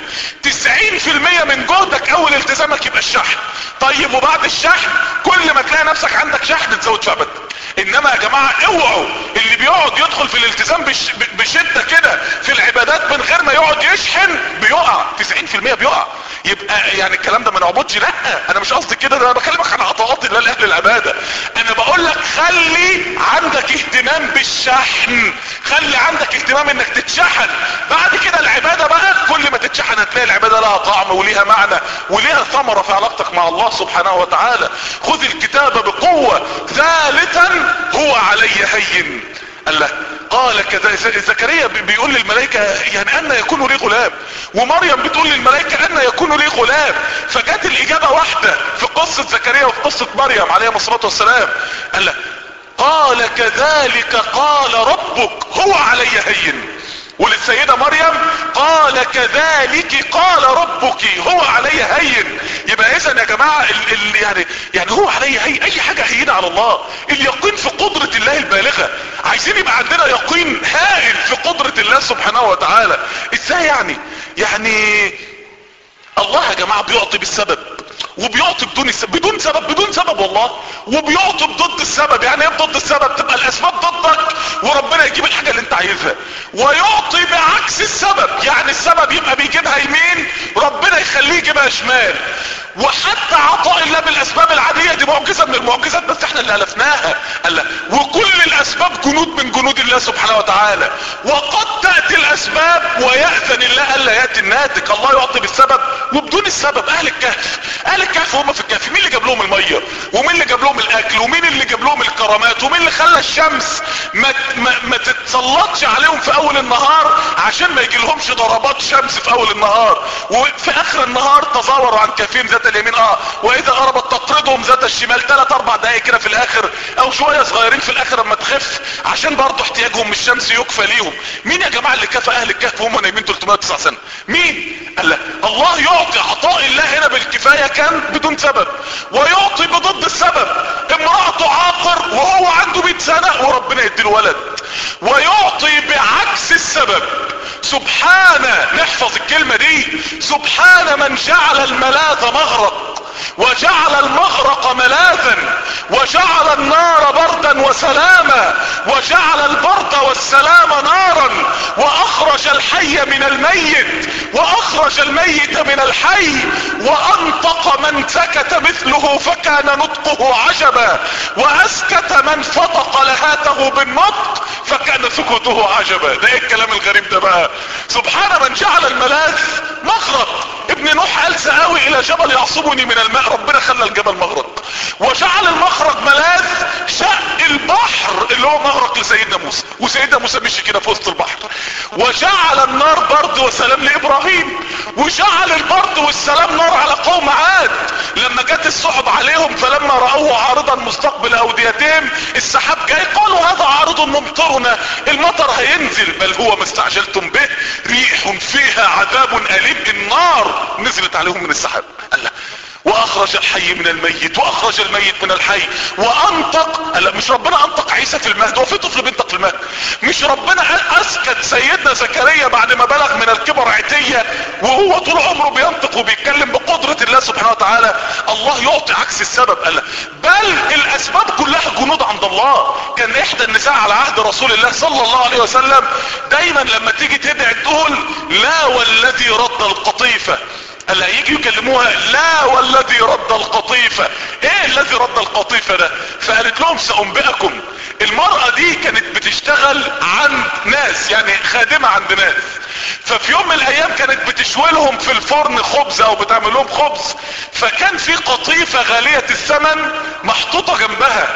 [SPEAKER 1] 90% من جهدك اول التزامك يبقى الشحن طيب وبعد الشحن كل ما تلاقي نفسك عندك شحن تزود في عبادتك انما يا جماعة اوعوا اللي بيقعد يدخل في الالتزام بش بشدة كده في العبادات من غير ما يقعد يشحن بيقع 90% بيقع يبقى يعني الكلام ده ما نعبدش لا انا مش قصدي كده ده انا بكلمك عن عطاءات الله لاهل العباده انا بقول لك خلي عندك اهتمام بالشحن خلي عندك اهتمام انك تتشحن بعد كده العباده بقى كل ما تتشحن هتلاقي العباده لها طعم وليها معنى وليها ثمره في علاقتك مع الله سبحانه وتعالى خذ الكتاب بقوه ثالثا هو علي هين الله قال كذا زكريا بيقول للملائكة يعني ان يكون لي غلام ومريم بتقول للملائكة ان يكون لي غلام فجت الاجابة واحدة في قصة زكريا وفي قصة مريم عليه الصلاة والسلام قال قال كذلك قال ربك هو علي هين وللسيدة مريم قال كذلك قال ربك هو علي هين يبقى اذا يا جماعة ال ال يعني يعني هو علي هين اي حاجة هينة على الله اليقين في قدرة الله البالغة عايزين يبقى عندنا يقين هائل في قدرة الله سبحانه وتعالى ازاي يعني يعني الله يا جماعة بيعطي بالسبب وبيعطي بدون السبب بدون سبب بدون سبب والله وبيعطي بضد السبب يعني ايه بضد السبب تبقى الاسباب ضدك وربنا يجيب الحاجة اللي انت عايزها ويعطي بعكس السبب يعني السبب يبقى بيجيبها يمين ربنا يخليه يجيبها شمال وحتى عطاء الله بالاسباب العادية دي معجزة من المعجزات بس احنا اللي الفناها قال وكل الاسباب جنود من جنود الله سبحانه وتعالى وقد تأتي الاسباب ويأذن الله الا يأتي الناتج الله يعطي بالسبب وبدون السبب اهل الكهف اهل الكهف هم في الكهف مين اللي جاب لهم المية ومين اللي جاب لهم الاكل ومين اللي جاب لهم الكرامات ومين اللي خلى الشمس ما, ما, ما تتسلطش عليهم في اول النهار عشان ما يجي لهمش ضربات شمس في اول النهار وفي اخر النهار تزاوروا عن كافين ذات اليمين اه واذا قربت تطردهم ذات الشمال ثلاث اربع دقايق كده في الاخر او شوية صغيرين في الاخر اما تخف عشان برضه احتياجهم من الشمس يكفى ليهم مين يا جماعة اللي كفى اهل الكهف وهم نايمين 309 سنة مين قال لا الله يعطي عطاء الله هنا بالكفاية كان بدون سبب ويعطي بضد السبب امرأته عاقر وهو عنده 100 سنة وربنا يديله ولد ويعطي بعكس السبب سبحان نحفظ الكلمة دي سبحان من جعل الملاذ مغرق وجعل المغرق ملاذا وجعل النار بردا وسلاما وجعل البرد والسلام نارا واخرج الحي من الميت واخرج الميت من الحي وانطق من سكت مثله فكان نطقه عجبا واسكت من فتق لهاته بالنطق فكان سكوته عجبا ده ايه الكلام الغريب ده بقى سبحان من جعل الملاذ مغرق ابن نوح قال سآوي الى جبل يعصبني من الماء ربنا خلى الجبل مغرق وجعل المخرج ملاذ شق البحر اللي هو مغرق لسيدنا موسى وسيدنا موسى مشي كده في وسط البحر وجعل النار برد وسلام لابراهيم وجعل البرد والسلام نار على قوم عاد لما جت السحب عليهم فلما رأوه عارضا مستقبل اوديتهم السحاب جاي قالوا هذا عارض ممطرنا المطر هينزل بل هو ما استعجلتم به ريح فيها عذاب اليم النار نزلت عليهم من السحاب الله واخرج الحي من الميت واخرج الميت من الحي وانطق قال مش ربنا انطق عيسى في المهد هو في طفل بينطق في المهد مش ربنا قال اسكت سيدنا زكريا بعد ما بلغ من الكبر عتية وهو طول عمره بينطق وبيتكلم بقدرة الله سبحانه وتعالى الله يعطي عكس السبب قال بل الاسباب كلها جنود عند الله كان احدى النساء على عهد رسول الله صلى الله عليه وسلم دايما لما تيجي تدعي تقول لا والذي رد القطيفة الا يجي يكلموها لا والذي رد القطيفة ايه الذي رد القطيفة ده فقالت لهم سأنبئكم المرأة دي كانت بتشتغل عند ناس يعني خادمة عند ناس ففي يوم من الايام كانت بتشوي لهم في الفرن خبز او بتعمل لهم خبز فكان في قطيفة غالية الثمن محطوطة جنبها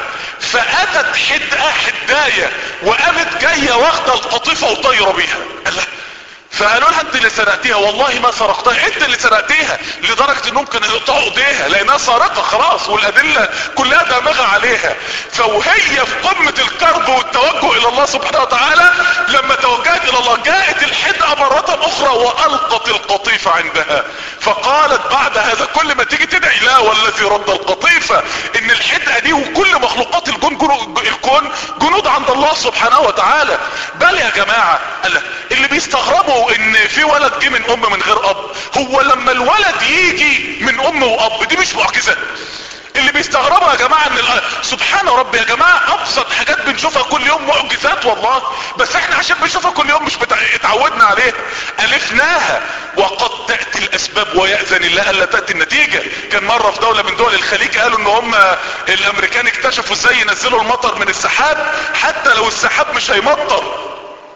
[SPEAKER 1] فاتت حدقة حداية وقامت جاية واخدة القطيفة وطايرة بيها قال لها فقالوا لها انت اللي سرقتيها والله ما سرقتها انت اللي سرقتيها لدرجة انهم كانوا يقطعوا ايديها لانها سارقة خلاص والادلة كلها دامغة عليها فوهي في قمة الكرب والتوجه الى الله سبحانه وتعالى لما توجهت الى الله جاءت الحدقة مرة اخرى والقت القطيفة عندها فقالت بعد هذا كل ما تيجي تدعي لا والذي رد القطيفة ان الحدقة دي وكل مخلوقات الجن الكون جنود عند الله سبحانه وتعالى بل يا جماعة اللي بيستغربوا ان في ولد جه من ام من غير اب هو لما الولد يجي من ام واب دي مش معجزة اللي بيستغربوا يا جماعة ان سبحان ربي يا جماعة ابسط حاجات بنشوفها كل يوم معجزات والله بس احنا عشان بنشوفها كل يوم مش بتع... اتعودنا عليها الفناها وقد تأتي الاسباب ويأذن الله الا تأتي النتيجة كان مرة في دولة من دول الخليج قالوا ان هم الامريكان اكتشفوا ازاي ينزلوا المطر من السحاب حتى لو السحاب مش هيمطر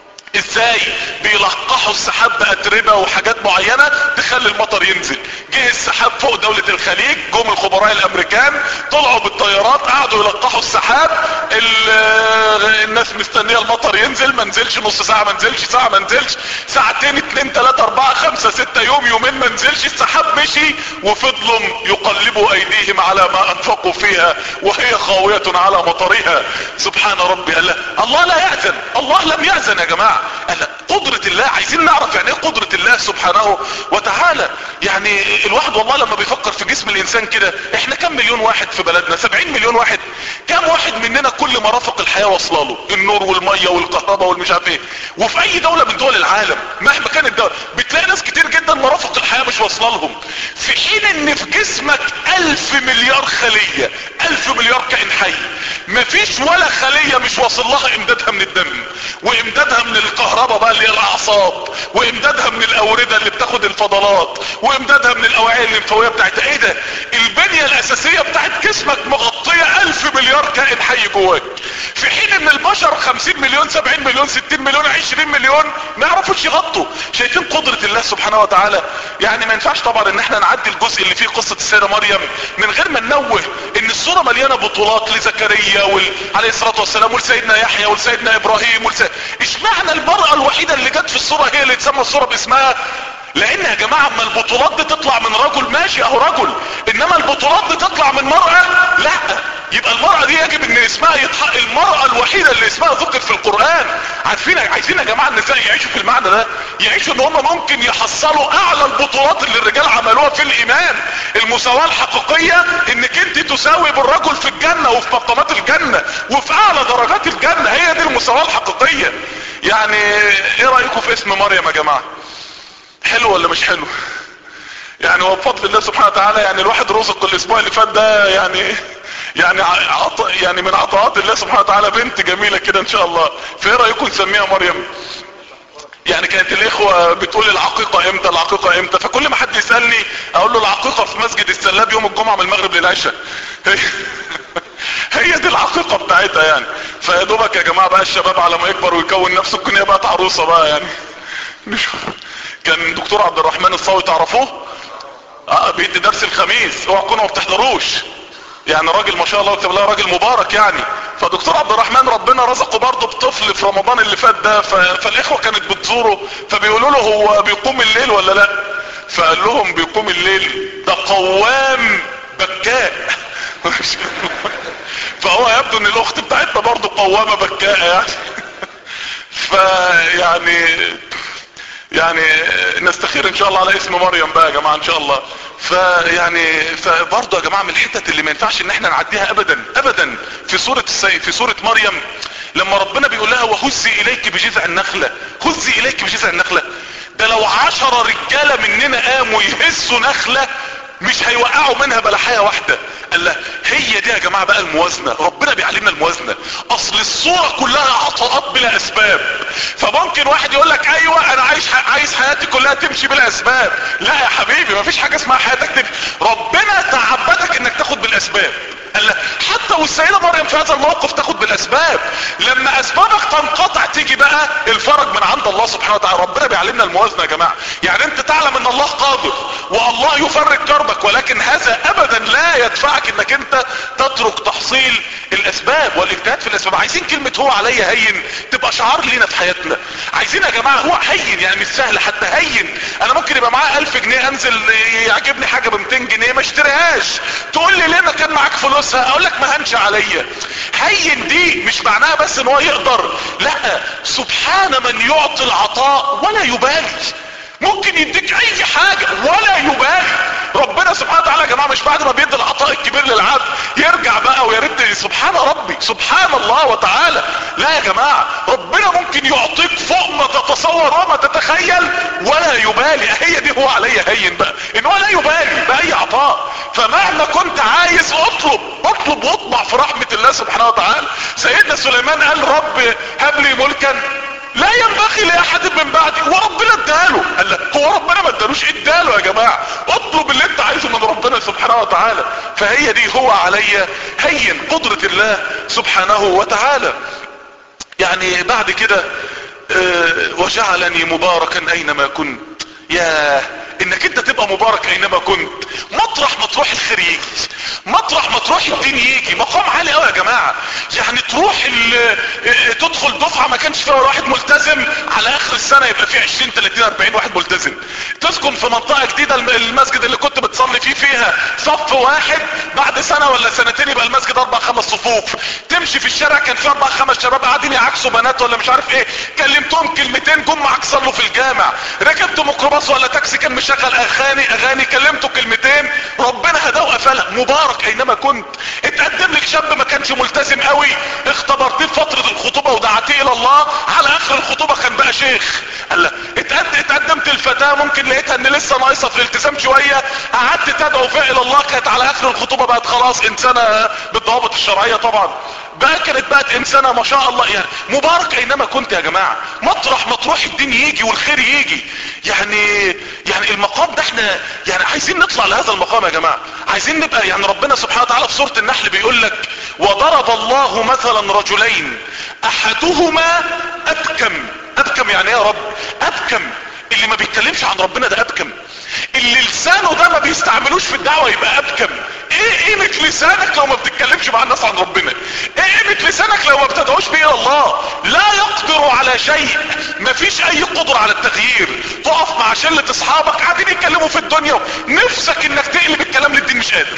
[SPEAKER 1] ازاي بيلقحوا السحاب باتربة وحاجات معينة تخلي المطر ينزل جه السحاب فوق دولة الخليج جم الخبراء الامريكان طلعوا بالطيارات قعدوا يلقحوا السحاب الناس مستنية المطر ينزل ما نزلش نص ساعة ما نزلش ساعة ما نزلش ساعتين اتنين تلاتة اربعة خمسة ستة يوم يومين ما نزلش السحاب مشي وفضلوا يقلبوا ايديهم على ما انفقوا فيها وهي خاوية على مطرها سبحان ربي الله الله لا يأذن الله لم يأذن يا جماعة ألا قدرة الله عايزين نعرف يعني ايه قدرة الله سبحانه وتعالى يعني الواحد والله لما بيفكر في جسم الانسان كده احنا كم مليون واحد في بلدنا سبعين مليون واحد كم واحد مننا كل مرافق الحياة واصله له النور والمية والكهرباء والمش عارف ايه وفي اي دولة من دول العالم مهما كانت الدولة بتلاقي ناس كتير جدا مرافق الحياة مش واصله لهم في حين ان في جسمك الف مليار خلية الف مليار كائن حي مفيش ولا خلية مش واصل لها امدادها من الدم وامدادها من الكهرباء بقى اللي هي الاعصاب وامدادها من الاوردة اللي بتاخد الفضلات وامدادها من الاوعية الليمفاوية بتاعتها ايه ده البنية الاساسية بتاعت جسمك مغطية الف مليار كائن حي جواك في حين ان البشر خمسين مليون سبعين مليون ستين مليون عشرين مليون ما يعرفوش يغطوا شايفين قدرة الله سبحانه وتعالى يعني ما ينفعش طبعا ان احنا نعدي الجزء اللي فيه قصة السيدة مريم من غير ما ننوه ان الصورة مليانة بطولات لزكريا وال... عليه الصلاة والسلام ولسيدنا يحيى ولسيدنا ابراهيم ولس... اشمعنى المرأة الوحيدة اللي جت في الصورة هي اللي تسمى الصورة باسمها لان يا جماعة اما البطولات دي تطلع من رجل ماشي اهو رجل انما البطولات دي تطلع من مرأة لا يبقى المرأة دي يجب ان اسمها يتحق المرأة الوحيدة اللي اسمها ذكر في القرآن عارفين عايزين يا جماعة النساء يعيشوا في المعنى ده يعيشوا ان هم ممكن يحصلوا اعلى البطولات اللي الرجال عملوها في الايمان المساواة الحقيقية انك انت تساوي بالرجل في الجنة وفي مقامات الجنة وفي اعلى درجات الجنة هي دي المساواة الحقيقية يعني ايه رأيكم في اسم مريم يا جماعة حلو ولا مش حلو يعني هو بفضل الله سبحانه وتعالى يعني الواحد رزق الاسبوع اللي فات ده يعني يعني عط... يعني من عطاءات الله سبحانه وتعالى بنت جميلة كده ان شاء الله فايه رايكم نسميها مريم يعني كانت الاخوة بتقول العقيقة امتى العقيقة امتى فكل ما حد يسألني اقول له العقيقة في مسجد السلاب يوم الجمعة من المغرب للعشاء هي, هي دي العقيقة بتاعتها يعني فيا دوبك يا جماعة بقى الشباب على ما يكبر ويكون نفسه تكون هي بقت عروسة بقى يعني نشوف كان دكتور عبد الرحمن الصاوي تعرفوه اه بيدي درس الخميس اوعى تكونوا ما بتحضروش يعني راجل ما شاء الله وكتب الله راجل مبارك يعني فدكتور عبد الرحمن ربنا رزقه برضه بطفل في رمضان اللي فات ده ف... فالاخوه كانت بتزوره فبيقولوا له هو بيقوم الليل ولا لا فقال لهم بيقوم الليل ده قوام بكاء فهو يبدو ان الاخت بتاعتنا برضه قوامه بكاء يعني فيعني يعني نستخير ان شاء الله على اسم مريم بقى يا جماعة ان شاء الله فيعني فبرضه يا جماعة من الحتت اللي ما ينفعش ان احنا نعديها ابدا ابدا في سورة السي... في سورة مريم لما ربنا بيقول لها وهزي اليك بجذع النخلة هزي اليك بجذع النخلة ده لو عشرة رجالة مننا قاموا يهزوا نخلة مش هيوقعوا منها بلحية واحدة قال له هي دي يا جماعة بقى الموازنة ربنا بيعلمنا الموازنة اصل الصورة كلها عطاءات بلا اسباب فممكن واحد يقول لك ايوه انا عايش عايز حياتي كلها تمشي بلا اسباب لا يا حبيبي مفيش حاجة اسمها حياتك تمشي ربنا تعبدك انك تاخد بالاسباب قال له حتى والسيدة مريم في هذا الموقف تاخد بالاسباب لما اسبابك تنقطع تيجي بقى الفرج من عند الله سبحانه وتعالى ربنا بيعلمنا الموازنة يا جماعة يعني انت تعلم ان الله قادر والله يفرج كربك ولكن هذا ابدا لا يدفعك انك انت تترك تحصيل الاسباب والاجتهاد في الاسباب عايزين كلمة هو عليا هين تبقى شعار لينا في حياتنا عايزين يا جماعة هو هين يعني مش سهل حتى هين انا ممكن يبقى معايا الف جنيه انزل يعجبني حاجة ب 200 جنيه ما اشتريهاش تقول لي ليه ما كان معاك فلوسها اقول لك ما هنش عليا هين دي مش معناها بس ان هو يقدر لا سبحان من يعطي العطاء ولا يبالي ممكن يديك اي حاجة ولا يبالي ربنا سبحانه وتعالى يا جماعة مش بعد ما بيدي العطاء الكبير للعبد يرجع بقى ويرد سبحان ربي سبحان الله وتعالى لا يا جماعة ربنا ممكن يعطيك فوق ما تتصور وما تتخيل ولا يبالي هي دي هو عليا هين بقى ان هو لا يبالي باي عطاء فمهما كنت عايز اطلب اطلب واطمع في رحمة الله سبحانه وتعالى سيدنا سليمان قال رب هب لي ملكا لا ينبغي لاحد من بعدي وربنا اداله قال لك هو ربنا ما ادالوش اداله يا جماعه اطلب اللي انت عايزه من ربنا سبحانه وتعالى فهي دي هو عليا هين قدره الله سبحانه وتعالى يعني بعد كده اه وجعلني مباركا اينما كنت يا انك انت تبقى مبارك اينما كنت مطرح ما تروح الخير يجي مطرح ما تروح الدين يجي مقام عالي قوي يا جماعة يعني تروح تدخل دفعة ما كانش فيها واحد ملتزم على اخر السنة يبقى فيه 20 30 40 واحد ملتزم تسكن في منطقة جديدة المسجد اللي كنت بتصلي فيه فيها صف واحد بعد سنة ولا سنتين يبقى المسجد اربع خمس صفوف تمشي في الشارع كان في اربع خمس شباب قاعدين يعكسوا بنات ولا مش عارف ايه كلمتهم كلمتين جم معاك صلوا في الجامع ركبت ميكروباص ولا تاكسي كان مشغل اغاني اغاني كلمته كلمتين ربنا هداه وقفلها مبارك اينما كنت اتقدم لك شاب ما كانش ملتزم قوي اختبرتيه في فترة الخطوبة ودعتيه الى الله على اخر الخطوبة كان بقى شيخ قال اتقدم اتقدمت الفتاة ممكن لقيتها ان لسه ناقصة في الالتزام شوية قعدت تدعو فيها الى الله كانت على اخر الخطوبة بقت خلاص انسانة بالضوابط الشرعية طبعا بقى كانت بقت انسانة ما شاء الله يعني مبارك اينما كنت يا جماعة مطرح ما تروح الدين يجي والخير يجي يعني يعني المقام ده احنا يعني عايزين نطلع لهذا المقام يا جماعة عايزين نبقى يعني ربنا سبحانه وتعالى في سورة النحل بيقول لك وضرب الله مثلا رجلين احدهما ابكم ابكم يعني ايه يا رب ابكم اللي ما بيتكلمش عن ربنا ده ابكم اللي لسانه ده ما بيستعملوش في الدعوة يبقى ابكم ايه قيمة لسانك لو ما بتتكلمش مع الناس عن ربنا ايه قيمة لسانك لو ما بتدعوش بيه الى الله لا يقدر على شيء مفيش اي قدرة على التغيير تقف مع شلة اصحابك قاعدين يتكلموا في الدنيا نفسك انك تقلب الكلام للدين مش قادر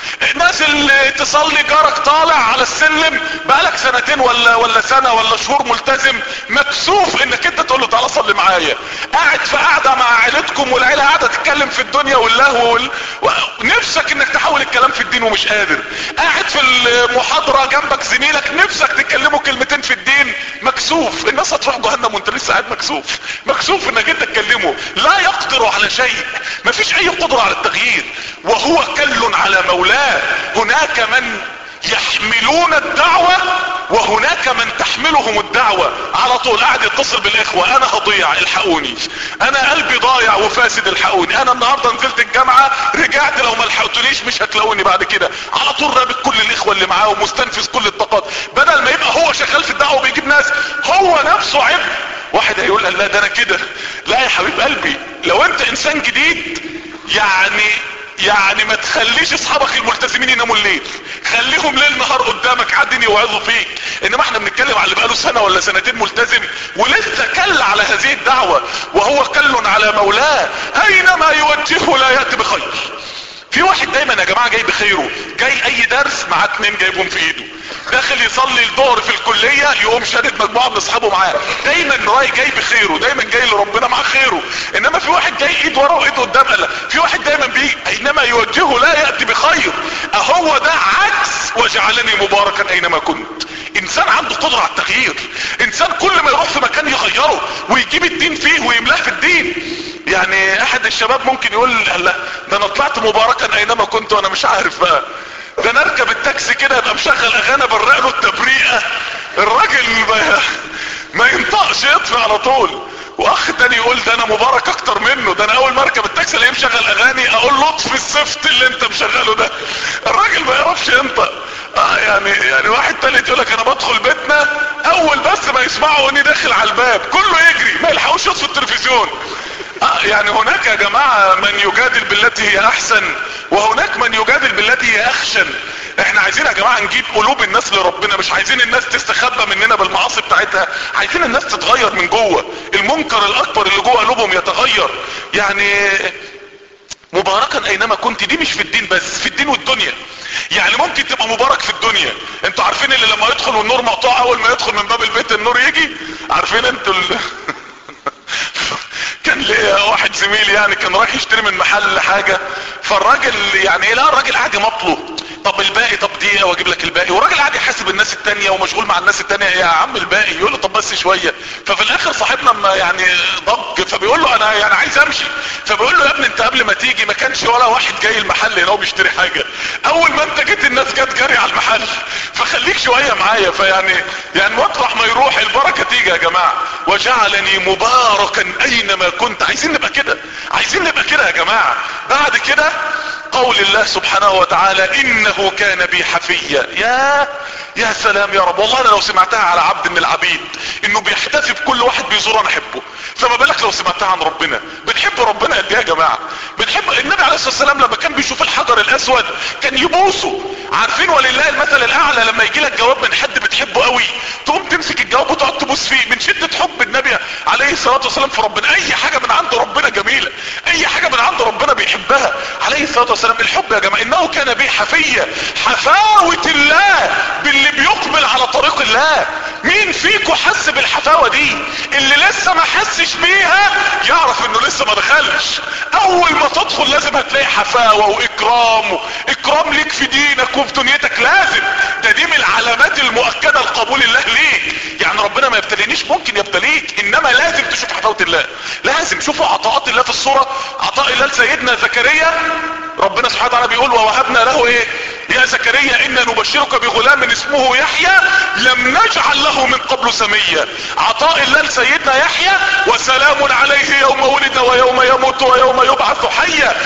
[SPEAKER 1] نازل تصلي جارك طالع على السلم بقالك سنتين ولا ولا سنة ولا شهور ملتزم مكسوف انك انت تقول له تعالى صلي معايا قاعد في قاعدة مع عيلتكم والعيلة قاعدة تتكلم في الدنيا واللهو وال... نفسك انك تحول الكلام في الدين ومش قادر قاعد في المحاضرة جنبك زميلك نفسك تكلمه كلمتين في الدين مكسوف الناس هتروح جهنم وانت لسه قاعد مكسوف مكسوف انك انت تكلمه لا يقدر على شيء مفيش اي قدرة على التغيير وهو كل على مولاه هناك من يحملون الدعوة وهناك من تحملهم الدعوة على طول قاعد يتصل بالاخوة انا هضيع الحقوني انا قلبي ضايع وفاسد الحقوني انا النهاردة نزلت الجامعة رجعت لو ما لحقتونيش مش هتلاقوني بعد كده على طول رابط كل الاخوة اللي معاه ومستنفذ كل الطاقات بدل ما يبقى هو شغال في الدعوة وبيجيب ناس هو نفسه عبء واحد هيقول لا ده انا كده لا يا حبيب قلبي لو انت انسان جديد يعني يعني ما تخليش اصحابك الملتزمين يناموا الليل خليهم ليل نهار قدامك قاعدين يوعظوا فيك انما احنا بنتكلم على اللي بقاله سنه ولا سنتين ملتزم ولسه كل على هذه الدعوه وهو كل على مولاه اينما يوجهه لا ياتي بخير في واحد دايما يا جماعه جاي بخيره جاي اي درس مع اتنين جايبهم في ايده داخل يصلي الظهر في الكلية يقوم شادد مجموعة من اصحابه معاه دايما راي جاي بخيره دايما جاي لربنا مع خيره انما في واحد جاي ايد ورا وايد قدام قال في واحد دايما بيجي اينما يوجهه لا يأتي بخير اهو ده عكس وجعلني مباركا اينما كنت انسان عنده قدرة على التغيير انسان كل ما يروح في مكان يغيره ويجيب الدين فيه ويملاه في الدين يعني احد الشباب ممكن يقول لا ده انا طلعت مباركا اينما كنت وانا مش عارف بقى ده نركب التاكسي كده يبقى مشغل اغاني برق له التبريئه الراجل ما, ما ينطقش يطفي على طول واخ تاني يقول ده انا مبارك اكتر منه ده انا اول ما اركب التاكسي الاقيه مشغل اغاني اقول له اطفي السفت اللي انت مشغله ده الراجل ما يعرفش ينطق اه يعني يعني واحد تالت يقول لك انا بدخل بيتنا اول بس ما يسمعوا اني داخل على الباب كله يجري ما يلحقوش يطفي التلفزيون آه يعني هناك يا جماعة من يجادل بالتي هي احسن وهناك من يجادل بالتي هي اخشن احنا عايزين يا جماعة نجيب قلوب الناس لربنا مش عايزين الناس تستخبى مننا بالمعاصي بتاعتها عايزين الناس تتغير من جوه المنكر الاكبر اللي جوه قلوبهم يتغير يعني مباركا اينما كنت دي مش في الدين بس في الدين والدنيا يعني ممكن تبقى مبارك في الدنيا انتوا عارفين اللي لما يدخل والنور مقطوع اول ما يدخل من باب البيت النور يجي عارفين انتوا ال... كان ليا واحد زميلي يعني كان رايح يشتري من محل حاجة فالراجل يعني لا الراجل قاعد يمطله طب الباقي طب دقيقة واجيب لك الباقي والراجل قاعد يحاسب الناس التانية ومشغول مع الناس التانية يا عم الباقي يقول له طب بس شوية ففي الاخر صاحبنا ما يعني ضج فبيقول له انا يعني عايز امشي فبيقول له يا ابني انت قبل ما تيجي ما كانش ولا واحد جاي المحل هنا وبيشتري حاجة اول ما انت جيت الناس جت جري على المحل فخليك شوية معايا فيعني يعني مطرح ما يروح البركة تيجي يا جماعة وجعلني مباركا اينما كنت عايزين نبقى كده عايزين نبقى كده يا جماعة بعد كده قول الله سبحانه وتعالى انه كان بي حفيا يا يا سلام يا رب والله انا لو سمعتها على عبد من العبيد انه بيحتفي بكل واحد بيزور انا احبه فما بالك لو سمعتها عن ربنا بنحب ربنا قد ايه يا جماعه بنحب النبي عليه الصلاه والسلام لما كان بيشوف الحجر الاسود كان يبوسه عارفين ولله المثل الاعلى لما يجي لك جواب من حد بتحبه قوي تقوم تمسك الجواب وتقعد تبوس فيه من شده حب النبي عليه الصلاه والسلام في ربنا اي حاجه من عند ربنا جميله اي حاجه من عند ربنا بيحبها عليه الصلاه والسلام الحب يا جماعه انه كان به حفيه حفاوه الله باللي بيقبل على طريق الله مين فيكم حس بالحفاوه دي اللي لسه ما حسش بيها يعرف انه لسه ما دخلش اول ما تدخل لازم هتلاقي حفاوه واكرام اكرام ليك في دينك وفي دنيتك لازم ده دي من العلامات المؤكده لقبول الله ليك يعني ربنا ما يبتلينيش ممكن يبتليك انما لازم تشوف حفاوه الله لازم شوفوا عطاءات الله في الصوره عطاء الله لسيدنا زكريا ربنا سبحانه وتعالى بيقول ووهبنا له ايه يا زكريا انا نبشرك بغلام اسمه يحيى لم نجعل له من قبل سميا عطاء الله لسيدنا يحيى وسلام عليه يوم ولد ويوم يموت ويوم يبعث حيا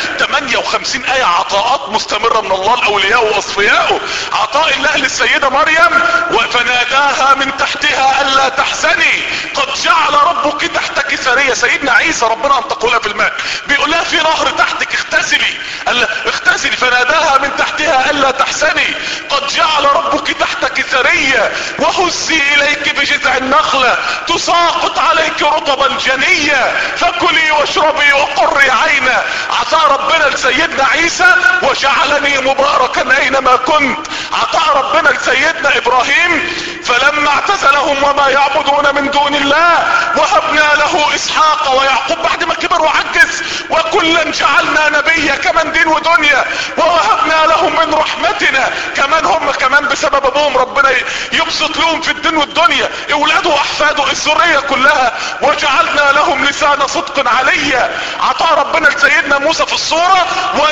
[SPEAKER 1] 58 ايه عطاءات مستمرة من الله الاولياء واصفيائه عطاء الله للسيدة مريم فناداها من تحتها الا تحزني قد جعل ربك تحتك سرية سيدنا عيسى ربنا انطقوا لها في الماء بيقول لها في نهر تحتك اغتسلي قال اغتسلي فناداها من تحتها الا تحزني قد جعل ربك تحتك سرية وهزي اليك بجذع النخلة تساقط عليك رطبا جنيا فكلي واشربي وقري عينا عطاء ربنا لسيدنا عيسى وجعلني مباركا اينما كنت عطاء ربنا لسيدنا ابراهيم فلما اعتزلهم وما يعبدون من دون الله وهبنا له اسحاق ويعقوب بعد ما كبر وعجز وكلا جعلنا نبيا كمان دين ودنيا ووهبنا لهم من رحمتنا كمان هم كمان بسبب ابوهم ربنا يبسط لهم في الدين والدنيا اولاده واحفاده الذريه كلها وجعلنا لهم لسان صدق عليا عطاء ربنا لسيدنا موسى في الصوره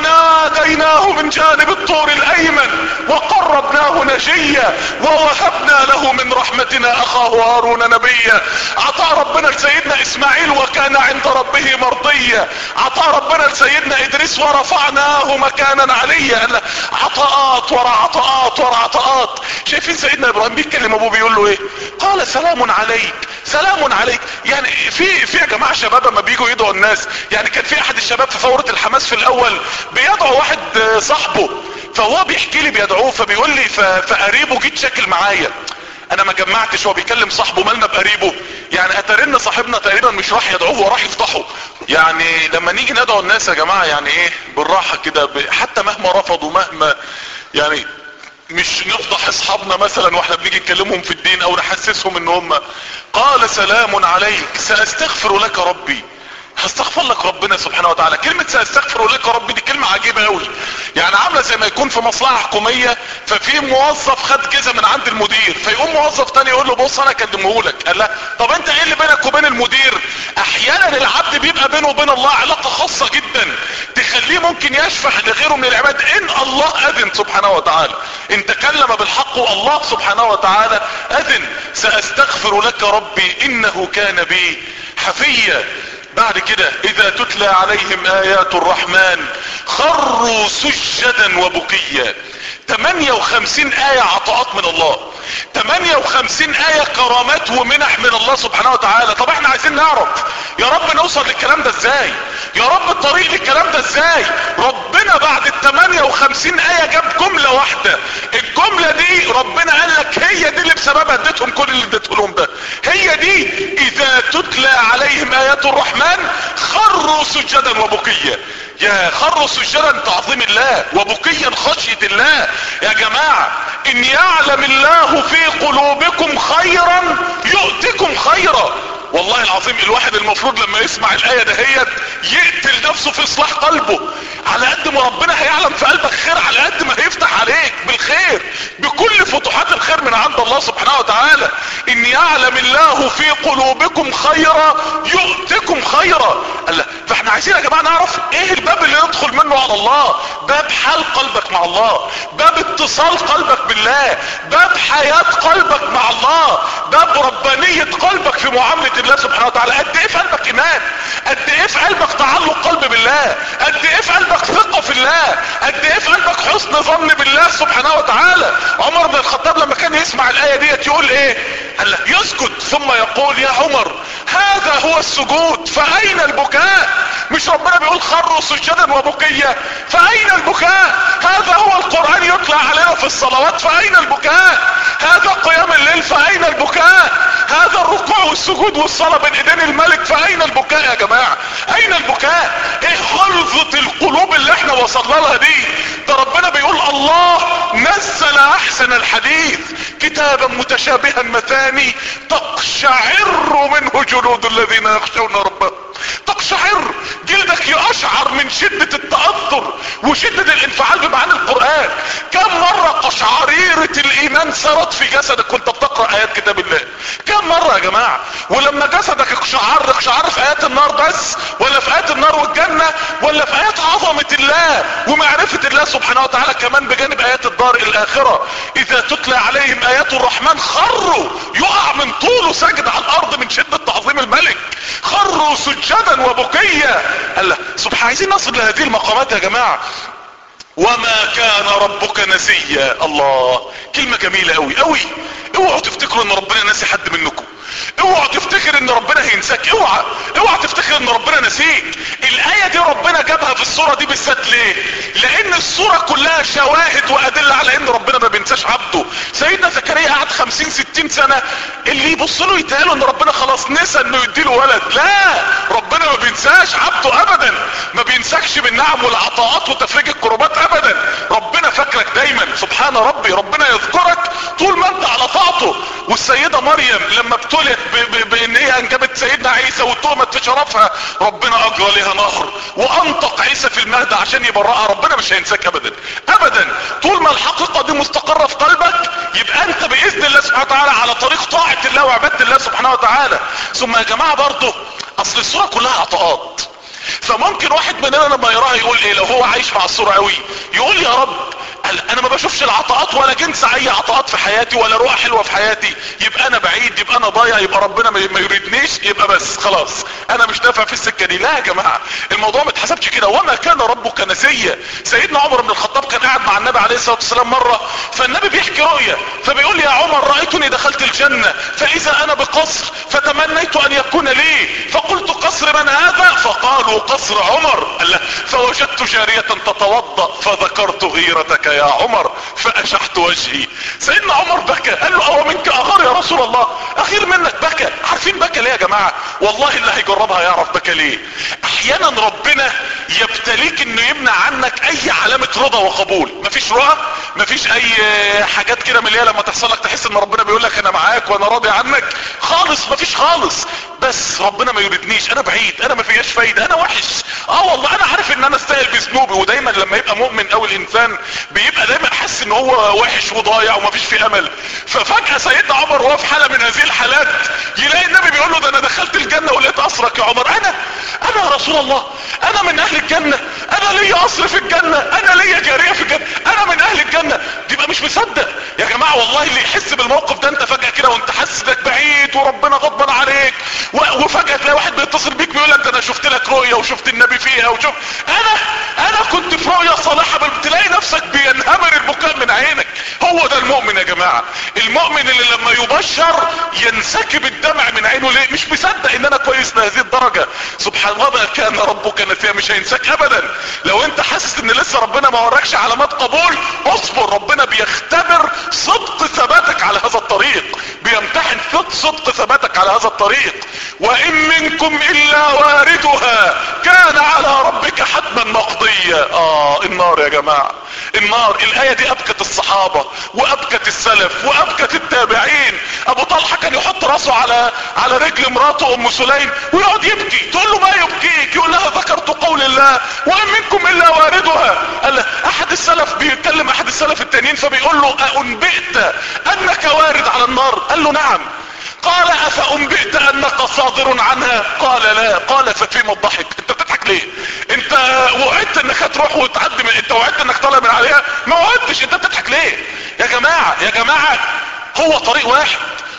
[SPEAKER 1] وناديناه من جانب الطور الايمن وقربناه نجيا ووهبنا له من رحمتنا اخاه هارون نبيا عطاء ربنا لسيدنا اسماعيل وكان عند ربه مرضيا عطاء ربنا لسيدنا ادريس ورفعناه مكانا عليا قال عطاءات ورا عطاءات ورا عطاءات شايفين سيدنا ابراهيم بيتكلم ابوه بيقول له ايه قال سلام عليك سلام عليك يعني في في يا جماعه شباب لما بيجوا يدعوا الناس يعني كان في احد الشباب في ثوره الحماس في الاول بيدعو واحد صاحبه فهو بيحكي لي بيدعوه فبيقول لي فقريبه جيت شكل معايا انا ما جمعتش هو بيكلم صاحبه مالنا بقريبه يعني اترن صاحبنا تقريبا مش راح يدعوه وراح يفضحه يعني لما نيجي ندعو الناس يا جماعة يعني ايه بالراحة كده حتى مهما رفضوا مهما يعني مش نفضح اصحابنا مثلا واحنا بنيجي نكلمهم في الدين او نحسسهم ان هم قال سلام عليك ساستغفر لك ربي هستغفر لك ربنا سبحانه وتعالى كلمة ساستغفر لك ربي دي كلمة عجيبة قوي يعني عاملة زي ما يكون في مصلحة حكومية ففي موظف خد جزء من عند المدير فيقوم موظف تاني يقول له بص انا اكلمه لك قال لا طب انت ايه اللي بينك وبين المدير احيانا العبد بيبقى بينه وبين الله علاقة خاصة جدا تخليه ممكن يشفع لغيره من العباد ان الله اذن سبحانه وتعالى ان تكلم بالحق والله سبحانه وتعالى اذن ساستغفر لك ربي انه كان بي حفيا بعد كده اذا تتلى عليهم ايات الرحمن خروا سجدا وبكيا 58 آية عطاءات من الله 58 آية كرامات ومنح من الله سبحانه وتعالى طب احنا عايزين نعرف يا رب نوصل للكلام ده ازاي يا رب الطريق للكلام ده ازاي ربنا بعد ال 58 آية جاب جملة واحدة الجملة دي ربنا قال لك هي دي اللي بسببها اديتهم كل اللي اديته لهم ده هي دي اذا تتلى عليهم ايات الرحمن خروا سجدا وبكيا يا خروا سجدا تعظيم الله وبكيا خشية الله يا جماعة ان يعلم الله في قلوبكم خيرا يؤتكم خيرا والله العظيم الواحد المفروض لما يسمع الاية دهيت يقتل نفسه في اصلاح قلبه على قد ما ربنا هيعلم في قلبك خير على قد ما هيفتح عليك بالخير بكل فتوحات الخير من عند الله سبحانه وتعالى ان يعلم الله في قلوبكم خيرا يؤتكم خيرا الله فاحنا عايزين يا جماعة نعرف ايه الباب اللي ندخل منه على الله باب حال قلبك مع الله باب اتصال قلبك بالله باب حياة قلبك مع الله باب ربانية قلبك في معاملة
[SPEAKER 2] بالله سبحانه وتعالى قد ايه في قلبك ايمان قد ايه في قلبك تعلق قلب بالله قد ايه في قلبك ثقة في الله قد ايه في قلبك حسن ظن بالله سبحانه وتعالى عمر بن الخطاب لما كان يسمع الاية ديت يقول ايه قال له يسكت ثم يقول يا عمر هذا هو السجود فاين البكاء مش ربنا بيقول خروا سجدا وبكيا فاين البكاء هذا هو القرآن يطلع علينا في الصلوات فاين البكاء هذا قيام الليل فاين البكاء هذا الركوع والسجود والصلاة بين ايدين الملك فاين البكاء يا جماعة اين البكاء ايه غلظة القلوب اللي احنا وصلنا لها دي ده ربنا بيقول الله نزل احسن الحديث كتابا متشابها مثاني تقشعر منه جلود الذين يخشون ربهم تقشعر جلدك يقشعر من شدة التأثر وشدة الانفعال بمعاني القرآن كم مرة قشعريرة الايمان سرت في جسدك وانت بتقرأ ايات كتاب الله كم مرة يا جماعة ولما جسدك اقشعر اقشعر في ايات النار بس ولا في ايات النار والجنة ولا في ايات عظمة الله ومعرفة الله سبحانه وتعالى كمان بجانب ايات الدار الاخرة اذا تتلى عليهم ايات الرحمن خروا يقع من طوله ساجد على الارض من شدة تعظيم الملك خروا سجدا وبكيا الله سبحانه عايزين نصل لهذه المقامات يا جماعة وما كان ربك نسيا الله كلمة جميلة قوي قوي اوعوا تفتكروا ان ربنا ناسي حد منكم اوعوا تفتكر ان ربنا هينساك اوعى اوعى تفتكر ان ربنا نسيك الاية دي ربنا جابها في الصورة دي بالذات ليه لان الصورة كلها شواهد وادلة على ان ربنا ما بينساش عبده سيدنا زكريا قعد خمسين ستين سنة اللي يبص له يتقالوا ان ربنا خلاص نسى انه يديله ولد لا ربنا ما بينساش عبده ابدا ما بينساكش بالنعم والعطاءات وتفريج الكربات ابدا ربنا فاكرك دايما سبحان ربي ربنا يذكرك طول ما انت على طاعته والسيدة مريم لما ابتلت بان هي انجبت سيدنا عيسى وتهمت في شرفها ربنا اجرى لها نهر وانطق عيسى في المهد عشان يبرأها ربنا مش هينساك ابدا ابدا طول ما الحقيقة دي مستقرة في قلبك يبقى انت باذن الله سبحانه وتعالى على طريق طاعة الله وعبادة الله سبحانه وتعالى ثم يا جماعة برضه اصل الصورة كلها عطاءات فممكن واحد مننا لما يراها يقول ايه لو هو عايش مع الصورة قوي يقول يا رب انا ما بشوفش العطاءات ولا جنس اي عطاءات في حياتي ولا روح حلوة في حياتي يبقى انا بعيد يبقى انا ضايع يبقى ربنا ما يريدنيش يبقى بس خلاص انا مش نافع في السكة دي لا يا جماعة الموضوع ما اتحسبش كده وما كان ربك نسيا سيدنا عمر بن الخطاب كان قاعد مع النبي عليه الصلاة والسلام مرة فالنبي بيحكي رؤية فبيقول لي يا عمر رأيتني دخلت الجنة فاذا انا بقصر فتمنيت ان يكون لي فقلت قصر من هذا فقالوا قصر عمر قال فوجدت جارية تتوضأ فذكرت غيرتك يا عمر فاشحت وجهي سيدنا عمر بكى قال له او منك اغار يا رسول الله اخير منك بكى عارفين بكى ليه يا جماعة والله اللي هيجربها يعرف بكى ليه احيانا ربنا يبتليك انه يمنع عنك اي علامة رضا وقبول مفيش رؤى مفيش اي حاجات كده من اللي هي لما تحصل لك تحس ان ربنا بيقول لك انا معاك وانا راضي عنك خالص مفيش خالص بس ربنا ما يريدنيش انا بعيد انا ما فيهاش فايدة انا وحش اه والله انا عارف ان انا استاهل بذنوبي ودايما لما يبقى مؤمن او الانسان بيبقى دايما حاسس ان هو وحش وضايع ومفيش فيه امل ففجأة سيدنا عمر وهو في حالة من هذه الحالات يلاقي النبي بيقول له ده انا دخلت الجنة ولقيت قصرك يا عمر انا انا يا رسول الله انا من اهل الجنة انا ليا قصر في الجنة انا ليا جارية في الجنة انا من اهل الجنة تبقى مش مصدق يا جماعة والله اللي يحس بالموقف ده انت فجأة كده وانت حاسس انك بعيد وربنا غضبان عليك وفجأة تلاقي واحد بيتصل بيك بيقول لك ده انا شفت لك رؤية وشفت النبي فيها وشوف انا انا كنت في رؤية صالحة تلاقي نفسك بينهمر البكاء من عينك هو ده المؤمن يا جماعة المؤمن اللي لما يبشر ينسكب الدمع من عينه ليه مش مصدق ان انا كويس لهذه الدرجة سبحان الله ما كان ربك نسيا مش هينساك ابدا لو انت حاسس ان لسه ربنا ما وراكش علامات قبول اصبر ربنا بيختبر صدق ثباتك على هذا الطريق بيمتحن صدق ثباتك على هذا الطريق وان منكم الا واردها كان على ربك حتما مقضيا اه النار يا جماعة النار الاية دي ابكت الصحابة وابكت السلف وابكت التابعين ابو طلحة كان يحط راسه على على رجل مراته ام سليم ويقعد يبكي تقول له ما يبكيك يقول لها ذكرت قول الله وان منكم الا واردها قال احد السلف بيتكلم احد السلف التانيين فبيقول له انبئت انك وارد على النار قال له نعم قال افانبئت انك صادر عنها قال لا قال ففيما الضحك انت بتضحك ليه انت وعدت انك هتروح وتعدي من انت وعدت انك طالع من عليها ما وعدتش انت بتضحك ليه يا جماعة يا جماعة هو طريق واحد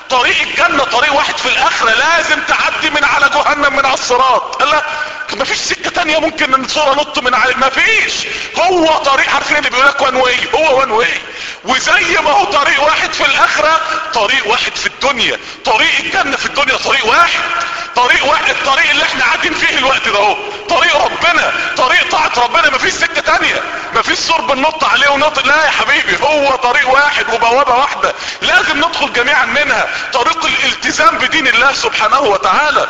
[SPEAKER 2] طريق الجنة طريق واحد في الاخرة لازم تعدي من على جهنم من على الصراط قال لا مفيش سكة تانية ممكن نصور نط من عليه مفيش هو طريق عارفين اللي بيقول لك وان واي هو وان واي وزي ما هو طريق واحد في الاخرة طريق واحد في الدنيا طريق الجنة في الدنيا طريق واحد طريق واحد الطريق اللي احنا قاعدين فيه الوقت ده اهو طريق ربنا طريق طاعة ربنا مفيش سكة تانية مفيش سور بننط عليه ونط لا يا حبيبي هو طريق واحد وبوابة واحدة لازم ندخل جميعا منها طريق الالتزام بدين الله سبحانه وتعالى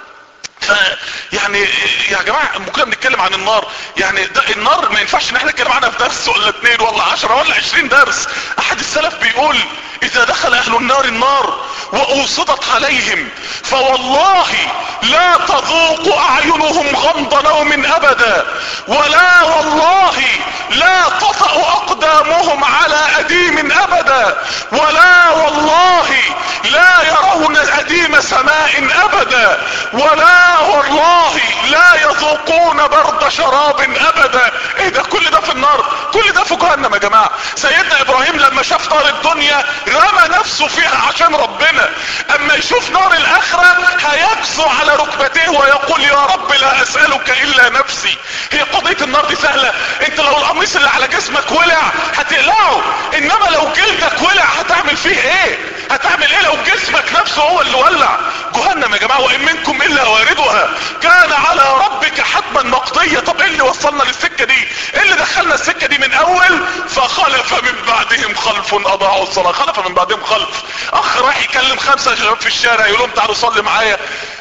[SPEAKER 2] ف يعني يا جماعة ممكن بنتكلم عن النار يعني ده النار ما ينفعش ان احنا نتكلم عنها في درس ولا اتنين ولا عشرة ولا عشرين درس احد السلف بيقول اذا دخل اهل النار النار واوصدت عليهم فوالله لا تذوق اعينهم غمض نوم ابدا ولا والله لا تطأ اقدامهم على اديم ابدا ولا والله لا يرون اديم سماء ابدا ولا والله لا يذوقون برد شراب ابدا ايه ده كل ده في النار كل ده في جهنم يا جماعة سيدنا ابراهيم لما شاف نار الدنيا رمى نفسه فيها عشان ربنا اما يشوف نار الاخرة هيكسو على ركبتيه ويقول يا رب لا اسألك الا نفسي هي قضية النار دي سهلة انت لو القميص اللي على جسمك ولع هتقلعه انما لو جلدك ولع هتعمل فيه ايه هتعمل ايه لو جسمك نفسه هو اللي ولع جهنم يا جماعة وان منكم الا واردها كان على ربك حتما مقضية طب ايه اللي وصلنا للسكة دي ايه اللي دخلنا السكة دي من اول فخلف من بعدهم خلف اضاعوا الصلاة خلف من بعدهم خلف اخ راح يكلم خمسة شباب في الشارع يقول لهم تعالوا صلي معايا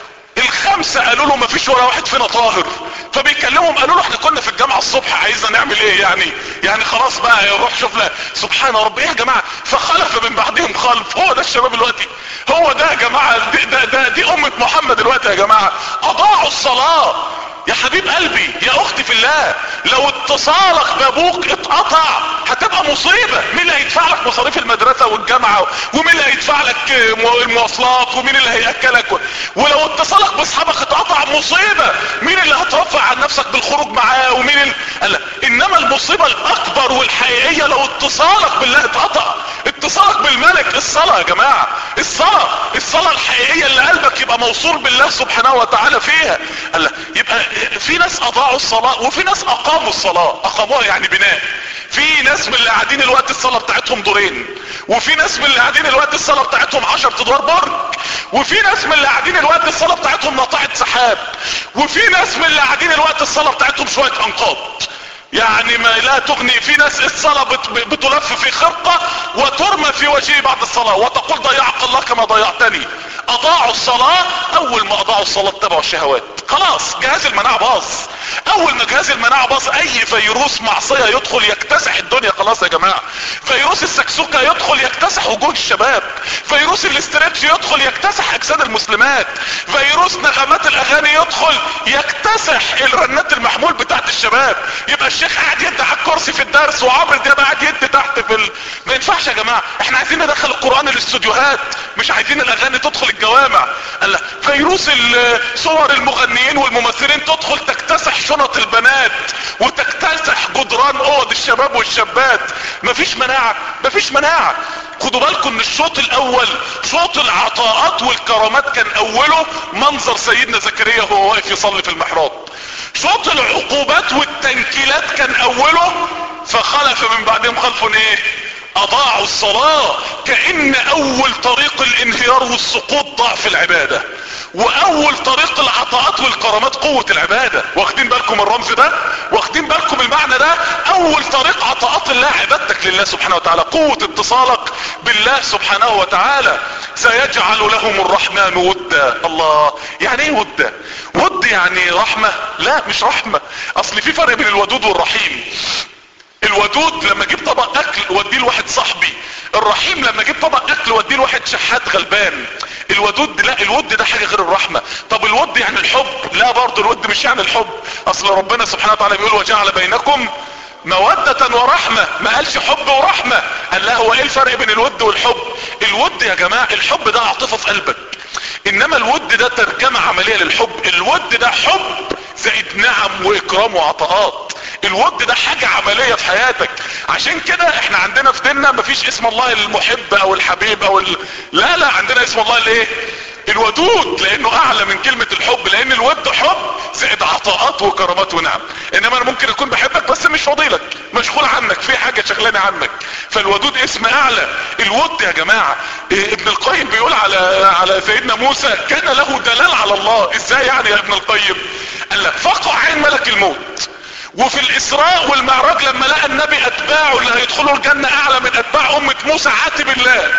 [SPEAKER 2] الخمسة قالوا له مفيش ولا واحد فينا طاهر فبيكلمهم قالوا له احنا كنا في الجامعة الصبح عايزنا نعمل ايه يعني يعني خلاص بقى روح شوف له سبحان ربي ايه يا جماعة فخلف من بعدهم خلف هو ده الشباب دلوقتي هو ده يا جماعة دي, ده ده دي امة محمد دلوقتي يا جماعة اضاعوا الصلاة يا حبيب قلبي يا اختي في الله لو اتصالك بابوك اتقطع هتبقى مصيبة مين اللي هيدفع لك مصاريف المدرسة والجامعة ومين اللي هيدفع لك المواصلات ومين اللي هيأكلك ولو اتصالك باصحابك اتقطع مصيبة مين اللي هترفع عن نفسك بالخروج معاه ومين اللي... لا. انما المصيبة الاكبر والحقيقية لو اتصالك بالله اتقطع اتصالك بالملك الصلاة يا جماعة الصلاة الصلاة الحقيقية اللي قلبك يبقى موصول بالله سبحانه وتعالى فيها قال يبقى في ناس اضاعوا الصلاة وفي ناس اقاموا الصلاة اقاموها يعني بناء في ناس من اللي قاعدين الوقت الصلاة بتاعتهم دورين وفي ناس من اللي قاعدين الوقت الصلاة بتاعتهم عشر ادوار برج وفي ناس من اللي قاعدين الوقت الصلاة بتاعتهم ناطحة سحاب وفي ناس من اللي قاعدين الوقت الصلاة بتاعتهم شوية انقاض يعني ما لا تغني في ناس الصلاة بت بتلف في خرقة وترمى في وجهه بعد الصلاة وتقول ضيعك الله كما ضيعتني اضاعوا الصلاة اول ما اضاعوا الصلاة اتبعوا الشهوات خلاص جهاز المناعة باظ اول ما جهاز المناعة باظ اي فيروس معصية يدخل يكتسح الدنيا خلاص يا جماعة فيروس السكسوكة يدخل يكتسح وجوه الشباب فيروس الاسترتش يدخل يكتسح اجساد المسلمات فيروس نغمات الاغاني يدخل يكتسح الرنات المحمول بتاعت الشباب يبقى الشيخ قاعد يدي على الكرسي في الدرس وعمرو دياب قاعد يدي تحت في ال... ما ينفعش يا جماعة احنا عايزين ندخل القرآن للاستوديوهات مش عايزين الاغاني تدخل الجوامع قال فيروس صور المغنيين والممثلين تدخل تكتسح شنط البنات وتكتسح جدران اوض الشباب والشابات مفيش مناعة مفيش مناعة خدوا بالكم ان الشوط الاول شوط العطاءات والكرامات كان اوله منظر سيدنا زكريا وهو واقف يصلي في المحراب شوط العقوبات والتنكيلات كان اوله فخلف من بعدهم خلف ايه اضاعوا الصلاة كأن اول طريق الانهيار والسقوط ضعف العبادة واول طريق العطاءات والكرامات قوة العبادة واخدين بالكم الرمز ده واخدين بالكم المعنى ده اول طريق عطاءات الله عبادتك لله سبحانه وتعالى قوة اتصالك بالله سبحانه وتعالى سيجعل لهم الرحمن ودا الله يعني ايه ودا ود يعني رحمة لا مش رحمة اصل في فرق بين الودود والرحيم الودود لما اجيب طبق اكل واديه لواحد صاحبي الرحيم لما اجيب طبق اكل واديه لواحد شحات غلبان الودود لا الود ده حاجة غير الرحمة طب الود يعني الحب لا برضه الود مش يعني الحب اصل ربنا سبحانه وتعالى بيقول وجعل بينكم مودة ورحمة ما قالش حب ورحمة قال لا هو ايه الفرق بين الود والحب الود يا جماعة الحب ده عاطفة في قلبك انما الود ده ترجمة عملية للحب الود ده حب زائد نعم واكرام وعطاءات الود ده حاجة عملية في حياتك عشان كده احنا عندنا في ديننا مفيش اسم الله المحب او الحبيب او ال... لا لا عندنا اسم الله الايه الودود لانه اعلى من كلمة الحب لان الود حب زائد عطاءات وكرامات ونعم انما انا ممكن اكون بحبك بس مش فاضيلك مشغول عنك في حاجة شغلاني عنك فالودود اسم اعلى الود يا جماعة إيه ابن القيم بيقول على على سيدنا موسى كان له دلال على الله ازاي يعني يا ابن القيم قال لك فقع عين ملك الموت وفي الاسراء والمعراج لما لقى النبي اتباعه اللي هيدخلوا الجنة اعلى من اتباع امة موسى عاتب الله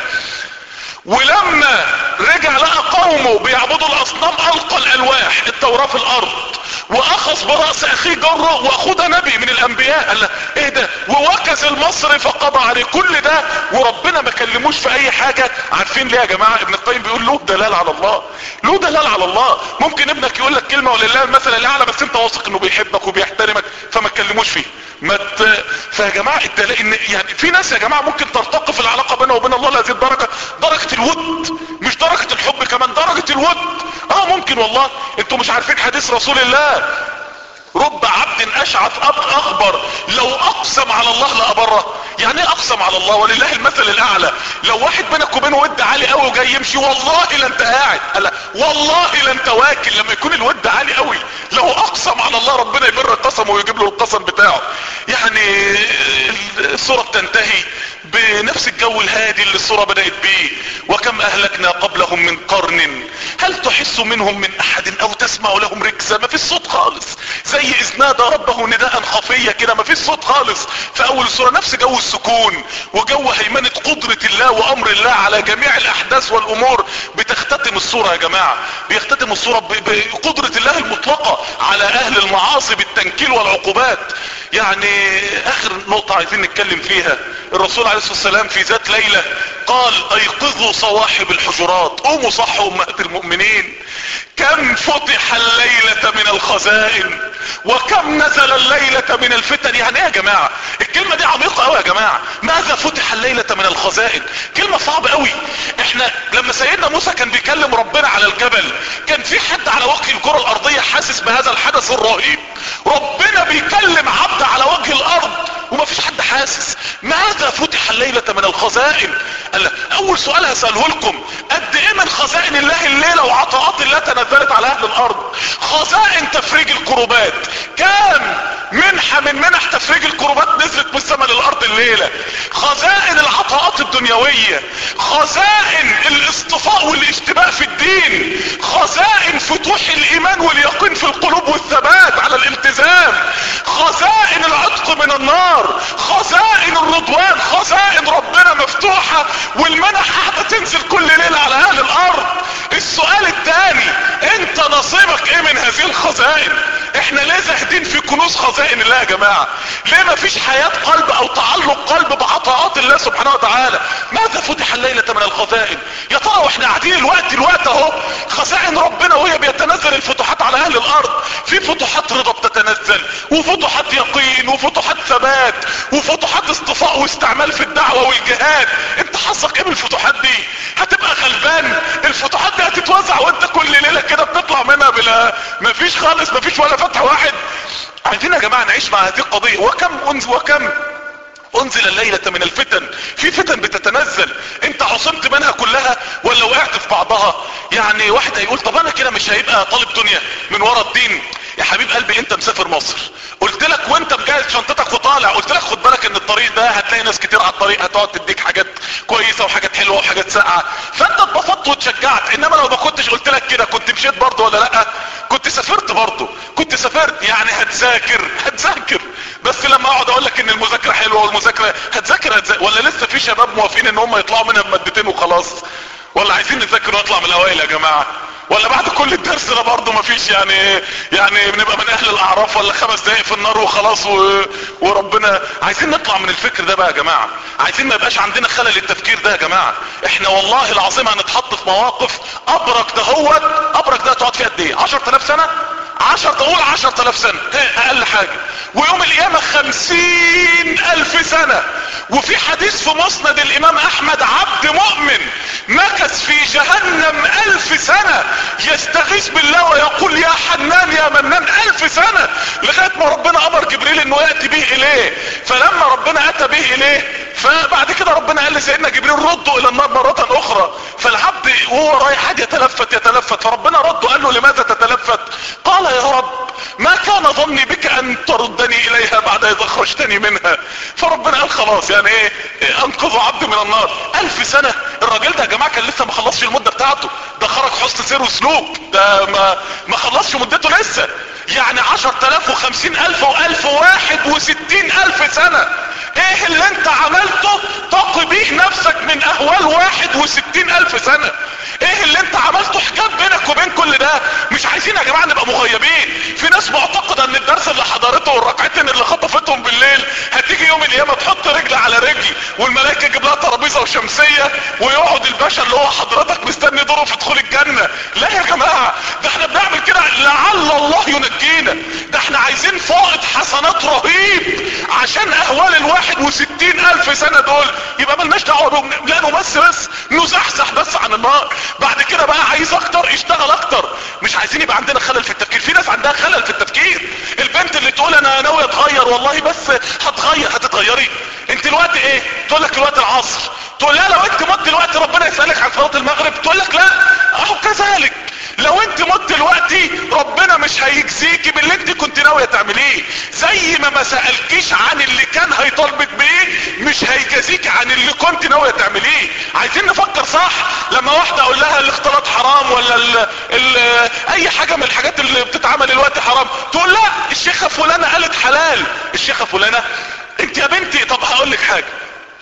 [SPEAKER 2] ولما رجع لقى قومه بيعبدوا الاصنام القى الالواح التوراة في الارض واخذ براس اخيه جره واخوه ده نبي من الانبياء قال له ايه ده ووكز المصري فقضى عليه كل ده وربنا ما كلموش في اي حاجة عارفين ليه يا جماعة ابن القيم بيقول له دلال على الله له دلال على الله ممكن ابنك يقول لك كلمة ولله المثل الاعلى بس انت واثق انه بيحبك وبيحترمك فما تكلموش فيه ما ت... فيا جماعة الدلال ان يعني في ناس يا جماعة ممكن ترتقي في العلاقة بينه وبين الله لهذه الدرجة درجة الود مش درجة الحب كمان درجة الود اه ممكن والله انتوا مش عارفين حديث رسول الله رب عبد اشعث اب اخبر لو اقسم على الله لابره يعني ايه اقسم على الله ولله المثل الاعلى لو واحد بينك وبينه ود عالي قوي وجاي يمشي والله لا انت قاعد قال والله لا انت واكل لما يكون الود عالي قوي لو اقسم على الله ربنا يبر قسمه ويجيب له القسم بتاعه يعني الصورة بتنتهي بنفس الجو الهادي اللي الصورة بدأت بيه وكم اهلكنا قبلهم من قرن هل تحس منهم من احد او تسمع لهم ركزة ما فيش صوت خالص زي اذ نادى ربه نداء خفية كده ما فيش صوت خالص في اول الصورة نفس جو السكون وجو هيمنة قدرة الله وامر الله على جميع الاحداث والامور بتختتم الصورة يا جماعة بيختتم الصورة بقدرة الله المطلقة على اهل المعاصي بالتنكيل والعقوبات يعني اخر نقطة عايزين نتكلم فيها الرسول عليه الصلاة والسلام في ذات ليلة قال ايقظوا صواحب الحجرات قوموا صحوا امهات المؤمنين كم فتح الليلة من الخزائن وكم نزل الليلة من الفتن يعني ايه يا جماعة الكلمة دي عميقة قوي يا جماعة ماذا فتح الليلة من الخزائن كلمة صعبة قوي احنا لما سيدنا موسى كان بيكلم ربنا على الجبل كان في حد على وجه الكرة الارضية حاسس بهذا الحدث الرهيب ربنا بيكلم عبد على وجه الارض وما فيش حد حاسس ماذا فتح الليلة من الخزائن قال اول سؤال هسأله لكم قد ايه من خزائن الله الليلة وعطاءات الله تنزلت على اهل الارض خزائن تفريج الكروبات كام منحة من منح تفريج الكروبات نزلت من السماء للارض الليلة خزائن العطاءات الدنيوية خزائن الاصطفاء والاشتباك في الدين خزائن فتوح الايمان واليقين في القلوب والثبات على الالتزام خزائن العتق من النار خزائن الرضوان خزائن ربنا مفتوحة والمنح قاعدة تنزل كل ليلة على اهل الارض السؤال الثاني انت نصيبك ايه من هذه الخزائن احنا ليه زاهدين في كنوز خزائن الله يا جماعة ليه ما فيش حياة قلب او تعلق قلب بعطاءات الله سبحانه وتعالى ماذا فتح الليلة من الخزائن يا ترى واحنا قاعدين الوقت الوقت اهو خزائن ربنا وهي بيتنزل الفتوحات على اهل الارض في فتوحات رضا بتتنزل وفتوحات يقين وفتوحات ثبات وفتوحات اصطفاء واستعمال في الدعوة والجهاد انت حظك ايه بالفتوحات دي هتبقى غلبان الفتوحات دي هتتوزع وانت كل ليلة كده بتطلع منها بلا مفيش خالص مفيش ولا فتح واحد عايزين يا جماعة نعيش مع هذه القضية وكم انز وكم انزل الليلة من الفتن في فتن بتتنزل انت عصمت منها كلها ولا وقعت في بعضها يعني واحد هيقول طب انا كده مش هيبقى طالب دنيا من ورا الدين يا حبيب قلبي انت مسافر مصر قلت لك وانت مجهز شنطتك وطالع قلت لك خد بالك ان الطريق ده هتلاقي ناس كتير على الطريق هتقعد تديك حاجات كويسة وحاجات حلوة وحاجات ساقعة فانت اتبسطت واتشجعت انما لو ما كنتش قلت لك كده كنت مشيت برضه ولا لا كنت سافرت برضه كنت سافرت يعني هتذاكر هتذاكر بس لما اقعد اقول لك ان المذاكرة حلوة والمذاكرة هتذاكر هتذاكر ولا لسه في شباب موافقين ان هم يطلعوا منها بمادتين وخلاص ولا عايزين نذاكر ونطلع من الاوائل يا جماعة ولا بعد كل الدرس ده برضه مفيش يعني يعني بنبقى من اهل الاعراف ولا خمس دقايق في النار وخلاص و... وربنا عايزين نطلع من الفكر ده بقى يا جماعة عايزين ما يبقاش عندنا خلل التفكير ده يا جماعة احنا والله العظيم هنتحط في مواقف ابرك دهوت ابرك ده تقعد فيها قد ايه 10000 سنة عشر تقول عشر تلاف سنة اقل حاجة ويوم القيامة خمسين الف سنة وفي حديث في مسند الامام احمد عبد مؤمن مكث في جهنم الف سنة يستغيث بالله ويقول يا حنان يا منان الف سنة لغاية ما ربنا امر جبريل انه يأتي به اليه فلما ربنا اتى به اليه فبعد كده ربنا قال لسيدنا جبريل ردوا الى النار مرة اخرى فالعبد وهو رايح حد يتلفت يتلفت فربنا رده قال له لماذا تتلفت قال يا رب ما كان ظني بك ان تردني اليها بعد اذا اخرجتني منها فربنا قال خلاص يعني ايه انقذ عبد من النار الف سنة الراجل ده يا جماعة كان لسه ما خلصش المدة بتاعته ده خرج حسن سير وسلوك ده ما ما خلصش مدته لسه يعني عشر تلاف وخمسين الف والف واحد وستين الف سنة ايه اللي انت عملته تقي بيه نفسك من اهوال واحد وستين الف سنة ايه اللي انت عملته حجاب بينك وبين كل ده مش عايزين يا جماعة نبقى مغيبين في ناس معتقدة ان الدرس اللي حضرته والركعتين اللي خطفتهم بالليل هتيجي يوم القيامة تحط رجل على رجل والملائكة تجيب لها ترابيزة وشمسية ويقعد الباشا اللي هو حضرتك مستني دوره في دخول الجنة لا يا جماعة ده احنا بنعمل كده لعل الله ينجينا ده احنا عايزين فائض حسنات رهيب عشان اهوال الواحد وستين الف سنة دول يبقى ملناش دعوة بهم لا نمس بس نزحزح بس عن النار بعد كده بقى عايز اكتر اشتغل اكتر مش عايزين يبقى عندنا خلل في التفكير في ناس عندها خلل في التفكير البنت اللي تقول انا ناوي اتغير والله بس هتغير هتتغيري انت الوقت ايه تقول لك الوقت العصر تقول لا لو انت مت الوقت ربنا يسألك عن صلاة المغرب تقول لك لا اهو كذلك لو انت مت دلوقتي ربنا مش هيجزيكي باللي انت كنت ناوية تعمليه زي ما ما سألكيش عن اللي كان هيطالبك بيه مش هيجازيك عن اللي كنت ناوية تعمليه عايزين نفكر صح لما واحدة اقول لها الاختلاط حرام ولا ال ال اي حاجة من الحاجات اللي بتتعمل دلوقتي حرام تقول لا الشيخة فلانة قالت حلال الشيخة فلانة انت يا بنتي طب هقول لك حاجة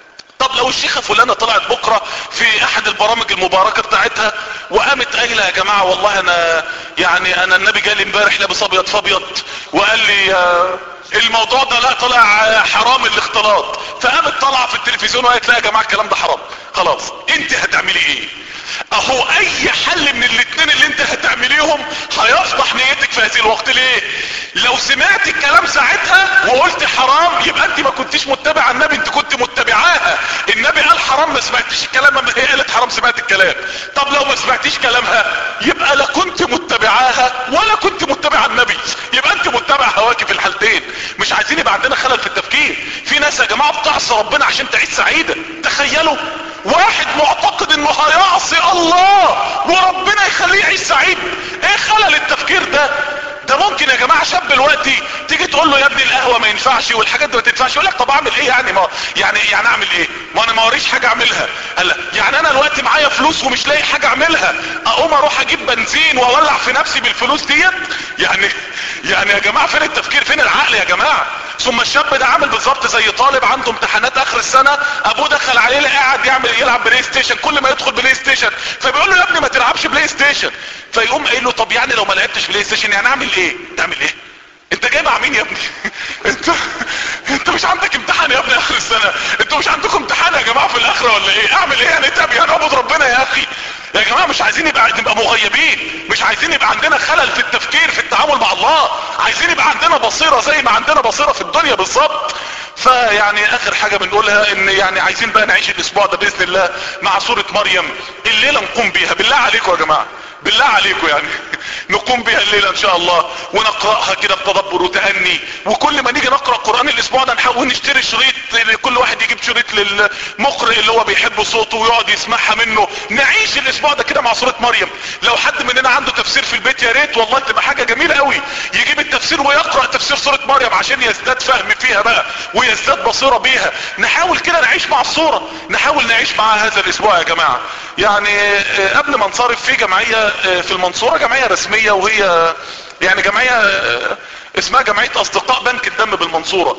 [SPEAKER 2] طب لو الشيخة فلانة طلعت بكرة في احد البرامج المباركة بتاعتها وقامت قايلة يا جماعة والله انا يعني انا النبي جالي امبارح لابس ابيض فابيض وقال لي آه الموضوع ده لا طلع حرام الاختلاط فقامت طالعة في التلفزيون وقالت لا يا جماعة الكلام ده حرام خلاص انت هتعملي ايه اهو اي حل من الاتنين اللي انت هتعمليهم هيصبح نيتك في هذه الوقت ليه لو سمعت الكلام ساعتها وقلت حرام يبقى انت ما كنتش متبع النبي انت كنت متبعاها النبي قال حرام ما سمعتش الكلام لما هي قالت حرام سمعت الكلام طب لو ما سمعتيش كلامها يبقى لا كنت متبعاها ولا كنت متبع النبي يبقى انت متبع هواكي في الحالتين مش عايزين يبقى عندنا خلل في التفكير في ناس يا جماعة بتعصي ربنا عشان تعيش سعيدة تخيلوا واحد معتقد انه هيعصي الله وربنا يخليه يعيش سعيد ايه خلل التفكير ده ده ممكن يا جماعة شاب دلوقتي تيجي تقول له يا ابني القهوة ما ينفعش والحاجات دي ما تنفعش يقول لك طب اعمل ايه يعني ما يعني يعني اعمل ايه ما انا ما وريش حاجة اعملها قال يعني انا دلوقتي معايا فلوس ومش لاقي حاجة اعملها اقوم اروح اجيب بنزين واولع في نفسي بالفلوس ديت يعني يعني يا جماعة فين التفكير فين العقل يا جماعة ثم الشاب ده عامل بالظبط زي طالب عنده امتحانات اخر السنة ابوه دخل عليه قاعد يعمل يلعب بلاي ستيشن كل ما يدخل بلاي ستيشن فبيقول له يا ابني ما تلعبش بلاي ستيشن فيقوم قايل له طب يعني لو ما لعبتش بلاي ستيشن يعني اعمل ايه تعمل ايه انت جاي مع مين يا ابني انت انت مش عندك امتحان يا ابني اخر السنة انتوا مش عندكم امتحان يا جماعة في الاخرة ولا ايه اعمل ايه يعني طب يعني اعبد ربنا يا اخي يا جماعة مش عايزين يبقى نبقى مغيبين مش عايزين يبقى عندنا خلل في التفكير في التعامل مع الله عايزين يبقى عندنا بصيرة زي ما عندنا بصيرة في الدنيا بالظبط فيعني اخر حاجة بنقولها ان يعني عايزين بقى نعيش الاسبوع ده باذن الله مع سورة مريم الليلة نقوم بيها بالله عليكم يا جماعة بالله عليكم يعني نقوم بها الليلة ان شاء الله ونقرأها كده بتدبر وتأني وكل ما نيجي نقرأ القرآن الاسبوع ده نحاول نشتري شريط كل واحد يجيب شريط للمقرئ اللي هو بيحب صوته ويقعد يسمعها منه نعيش الاسبوع ده كده مع سورة مريم لو حد مننا عنده تفسير في البيت يا ريت والله تبقى حاجة جميلة قوي يجيب التفسير ويقرأ تفسير سورة مريم عشان يزداد فهم فيها بقى ويزداد بصيرة بيها نحاول كده نعيش مع الصورة نحاول نعيش مع هذا الاسبوع يا جماعة يعني قبل ما نصرف في جمعية في المنصورة جمعية رسمية وهي يعني جمعية اسمها جمعية اصدقاء بنك الدم بالمنصورة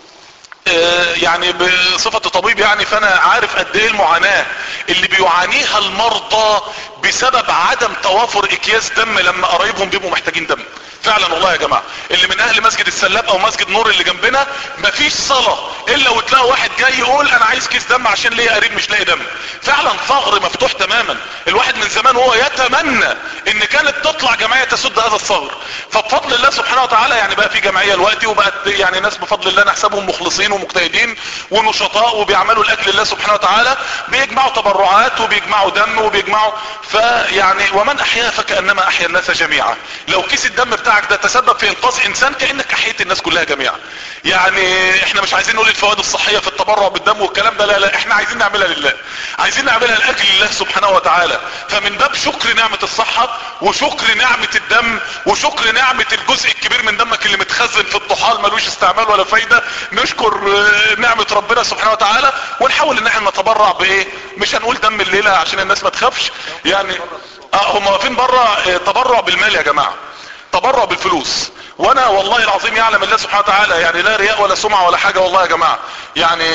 [SPEAKER 2] يعني بصفة طبيب يعني فانا عارف قد ايه المعاناة اللي بيعانيها المرضى بسبب عدم توافر اكياس دم لما قرايبهم بيبقوا محتاجين دم فعلا والله يا جماعة اللي من اهل مسجد السلاب او مسجد نور اللي جنبنا مفيش صلاة الا وتلاقي واحد جاي يقول انا عايز كيس دم عشان ليا قريب مش لاقي دم فعلا ثغر مفتوح تماما الواحد من زمان وهو يتمنى ان كانت تطلع جمعية تسد هذا الثغر فبفضل الله سبحانه وتعالى يعني بقى في جمعية دلوقتي وبقت يعني ناس بفضل الله نحسبهم مخلصين ومجتهدين ونشطاء وبيعملوا لاجل الله سبحانه وتعالى بيجمعوا تبرعات وبيجمعوا دم وبيجمعوا فيعني ومن احياها فكانما احيا الناس جميعا لو كيس الدم بتاعك ده تسبب في انقاذ انسان كانك احييت الناس كلها جميعا يعني احنا مش عايزين نقول الفوائد الصحيه في التبرع بالدم والكلام ده لا لا احنا عايزين نعملها لله عايزين نعملها لاجل الله سبحانه وتعالى فمن باب شكر نعمه الصحه وشكر نعمه الدم وشكر نعمه الجزء الكبير من دمك اللي متخزن في الطحال ملوش استعمال ولا فايده نشكر نعمه ربنا سبحانه وتعالى ونحاول ان احنا نتبرع بايه مش هنقول دم الليله عشان الناس ما تخافش يعني اه هم واقفين بره تبرع بالمال يا جماعه تبرع بالفلوس وانا والله العظيم يعلم الله سبحانه وتعالى يعني لا رياء ولا سمعة ولا حاجة والله يا جماعة يعني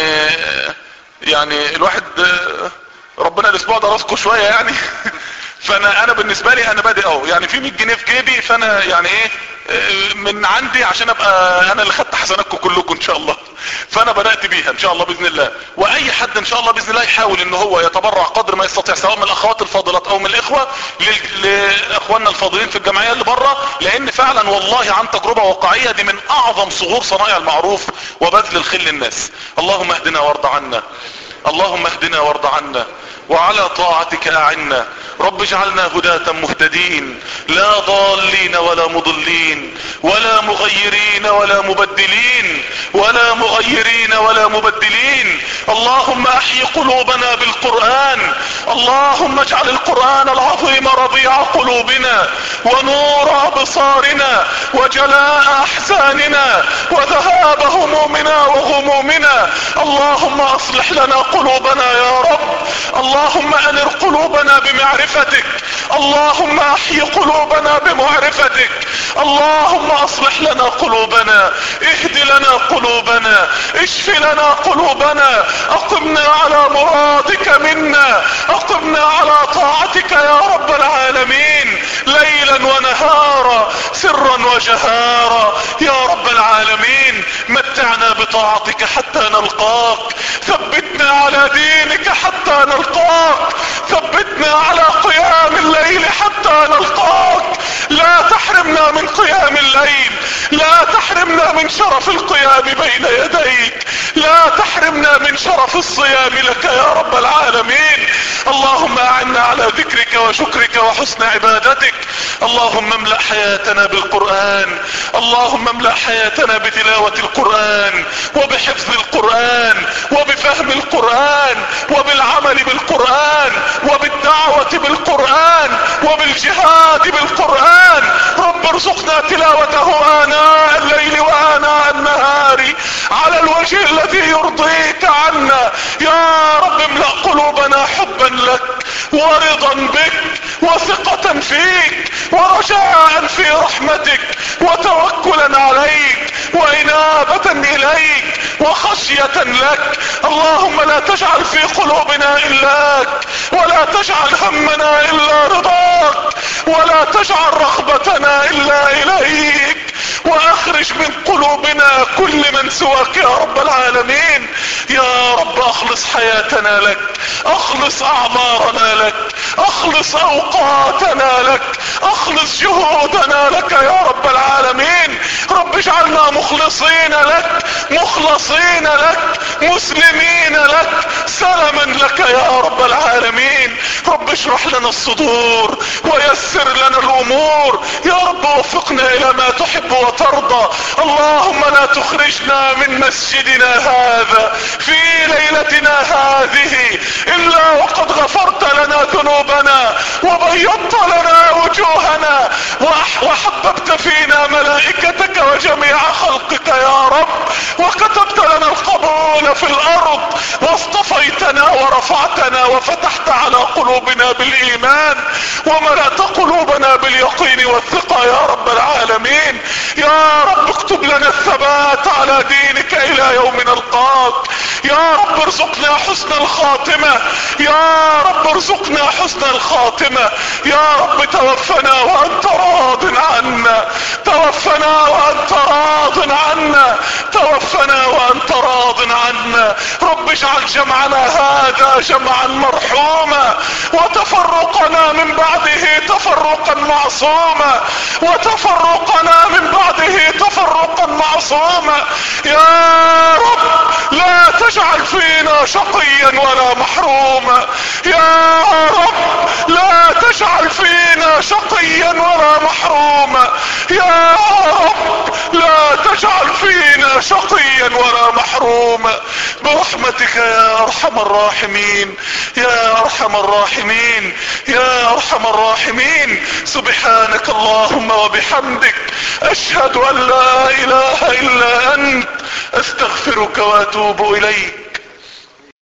[SPEAKER 2] يعني الواحد ربنا الاسبوع ده راسكو شوية يعني فانا انا بالنسبة لي انا بادئ اهو يعني في 100 جنيه في جيبي فانا يعني ايه من عندي عشان ابقى انا اللي خدت حسناتكم كلكم ان شاء الله فانا بدأت بيها ان شاء الله باذن الله واي حد ان شاء الله باذن الله يحاول ان هو يتبرع قدر ما يستطيع سواء من الاخوات الفاضلات او من الاخوة لاخواننا الفاضلين في الجمعية اللي بره لان فعلا والله عن تجربة واقعية دي من اعظم صغور صنائع المعروف وبذل الخير للناس اللهم اهدنا وارض عنا اللهم اهدنا وارض عنا وعلى طاعتك اعنا رب اجعلنا هداة مهتدين لا ضالين ولا مضلين ولا مغيرين ولا مبدلين ولا مغيرين ولا مبدلين اللهم احي قلوبنا بالقرآن اللهم اجعل القرآن العظيم ربيع قلوبنا ونور ابصارنا وجلاء احزاننا وذهاب همومنا وغمومنا اللهم اصلح لنا قلوبنا يا رب اللهم انر قلوبنا بمعرفتك اللهم احي قلوبنا بمعرفتك اللهم اصلح لنا قلوبنا اهد لنا قلوبنا اشف لنا قلوبنا اقمنا على مرادك منا اقمنا على طاعتك يا رب العالمين ليلا ونهارا سرا وجهارا يا رب العالمين متعنا بطاعتك حتى نلقاك ثبتنا على دينك حتى نلقاك ثبتنا على قيام الليل حتى نلقاك لا تحرمنا من قيام الليل لا تحرمنا من شرف القيام بين يديك لا تحرمنا من شرف الصيام لك يا رب العالمين اللهم اعنا على ذكرك وشكرك وحسن عبادتك اللهم املأ حياتنا بالقرآن اللهم املأ حياتنا بتلاوة القرآن وبحفظ القرآن وبفهم القرآن وبالعمل بالقرآن وبالدعوة بالقرآن وبالجهاد بالقرآن رب ارزقنا تلاوته آناء الليل وآناء النهار على الوجه الذي يرضيك عنا يا رب املأ قلوبنا حبا لك ورضا بك وثقة فيك ورجاء في رحمتك وتوكلا عليك وانابة اليك وخشية لك اللهم لا تجعل في قلوبنا الاك ولا تجعل همنا الا رضاك ولا تجعل رغبتنا الا اليك واخرج من قلوبنا كل من سواك يا رب العالمين يا رب اخلص حياتنا لك اخلص اعمارنا لك اخلص اوقاتنا لك اخلص جهودنا لك يا رب العالمين رب اجعلنا مخلصين لك مخلصين لك مسلمين لك سلما لك يا رب العالمين رب اشرح لنا الصدور ويسر لنا الامور يا رب وفقنا الى ما تحب وترضى اللهم لا تخرجنا من مسجدنا هذا في ليلتنا هذه الا وقد غفرت لنا ذنوبنا وبيضت لنا وجوهنا وحببت فينا ملائكتك وجميع خلقك يا رب وكتبت لنا القبول في الارض واصطفيتنا ورفعتنا وفتحت على قلوبنا بالايمان وملأت قلوبنا باليقين والثقة يا رب العالمين يا رب اكتب لنا الثبات على دينك الى يوم نلقاك يا رب ارزقنا حسن الخاتمة يا رب ارزقنا حسن الخاتمة يا رب توفنا وانت راض عنا توفنا وانت راض عنا توفنا وانت راض عنا رب اجعل جمعنا هذا جمعا مرحوما وتفرقنا من بعده تفرقا معصوما وتفرقنا من بعده تفرقا معصوما يا رب لا تجعل فينا شقيا ولا محروما يا رب لا تجعل فينا شقيا ولا محروما يا رب لا تجعل فينا شقيا ولا محروما برحمتك يا ارحم الراحمين يا ارحم الراحمين يا ارحم الراحمين سبحانك اللهم وبحمدك اشهد ان لا اله الا انت استغفرك واتوب اليك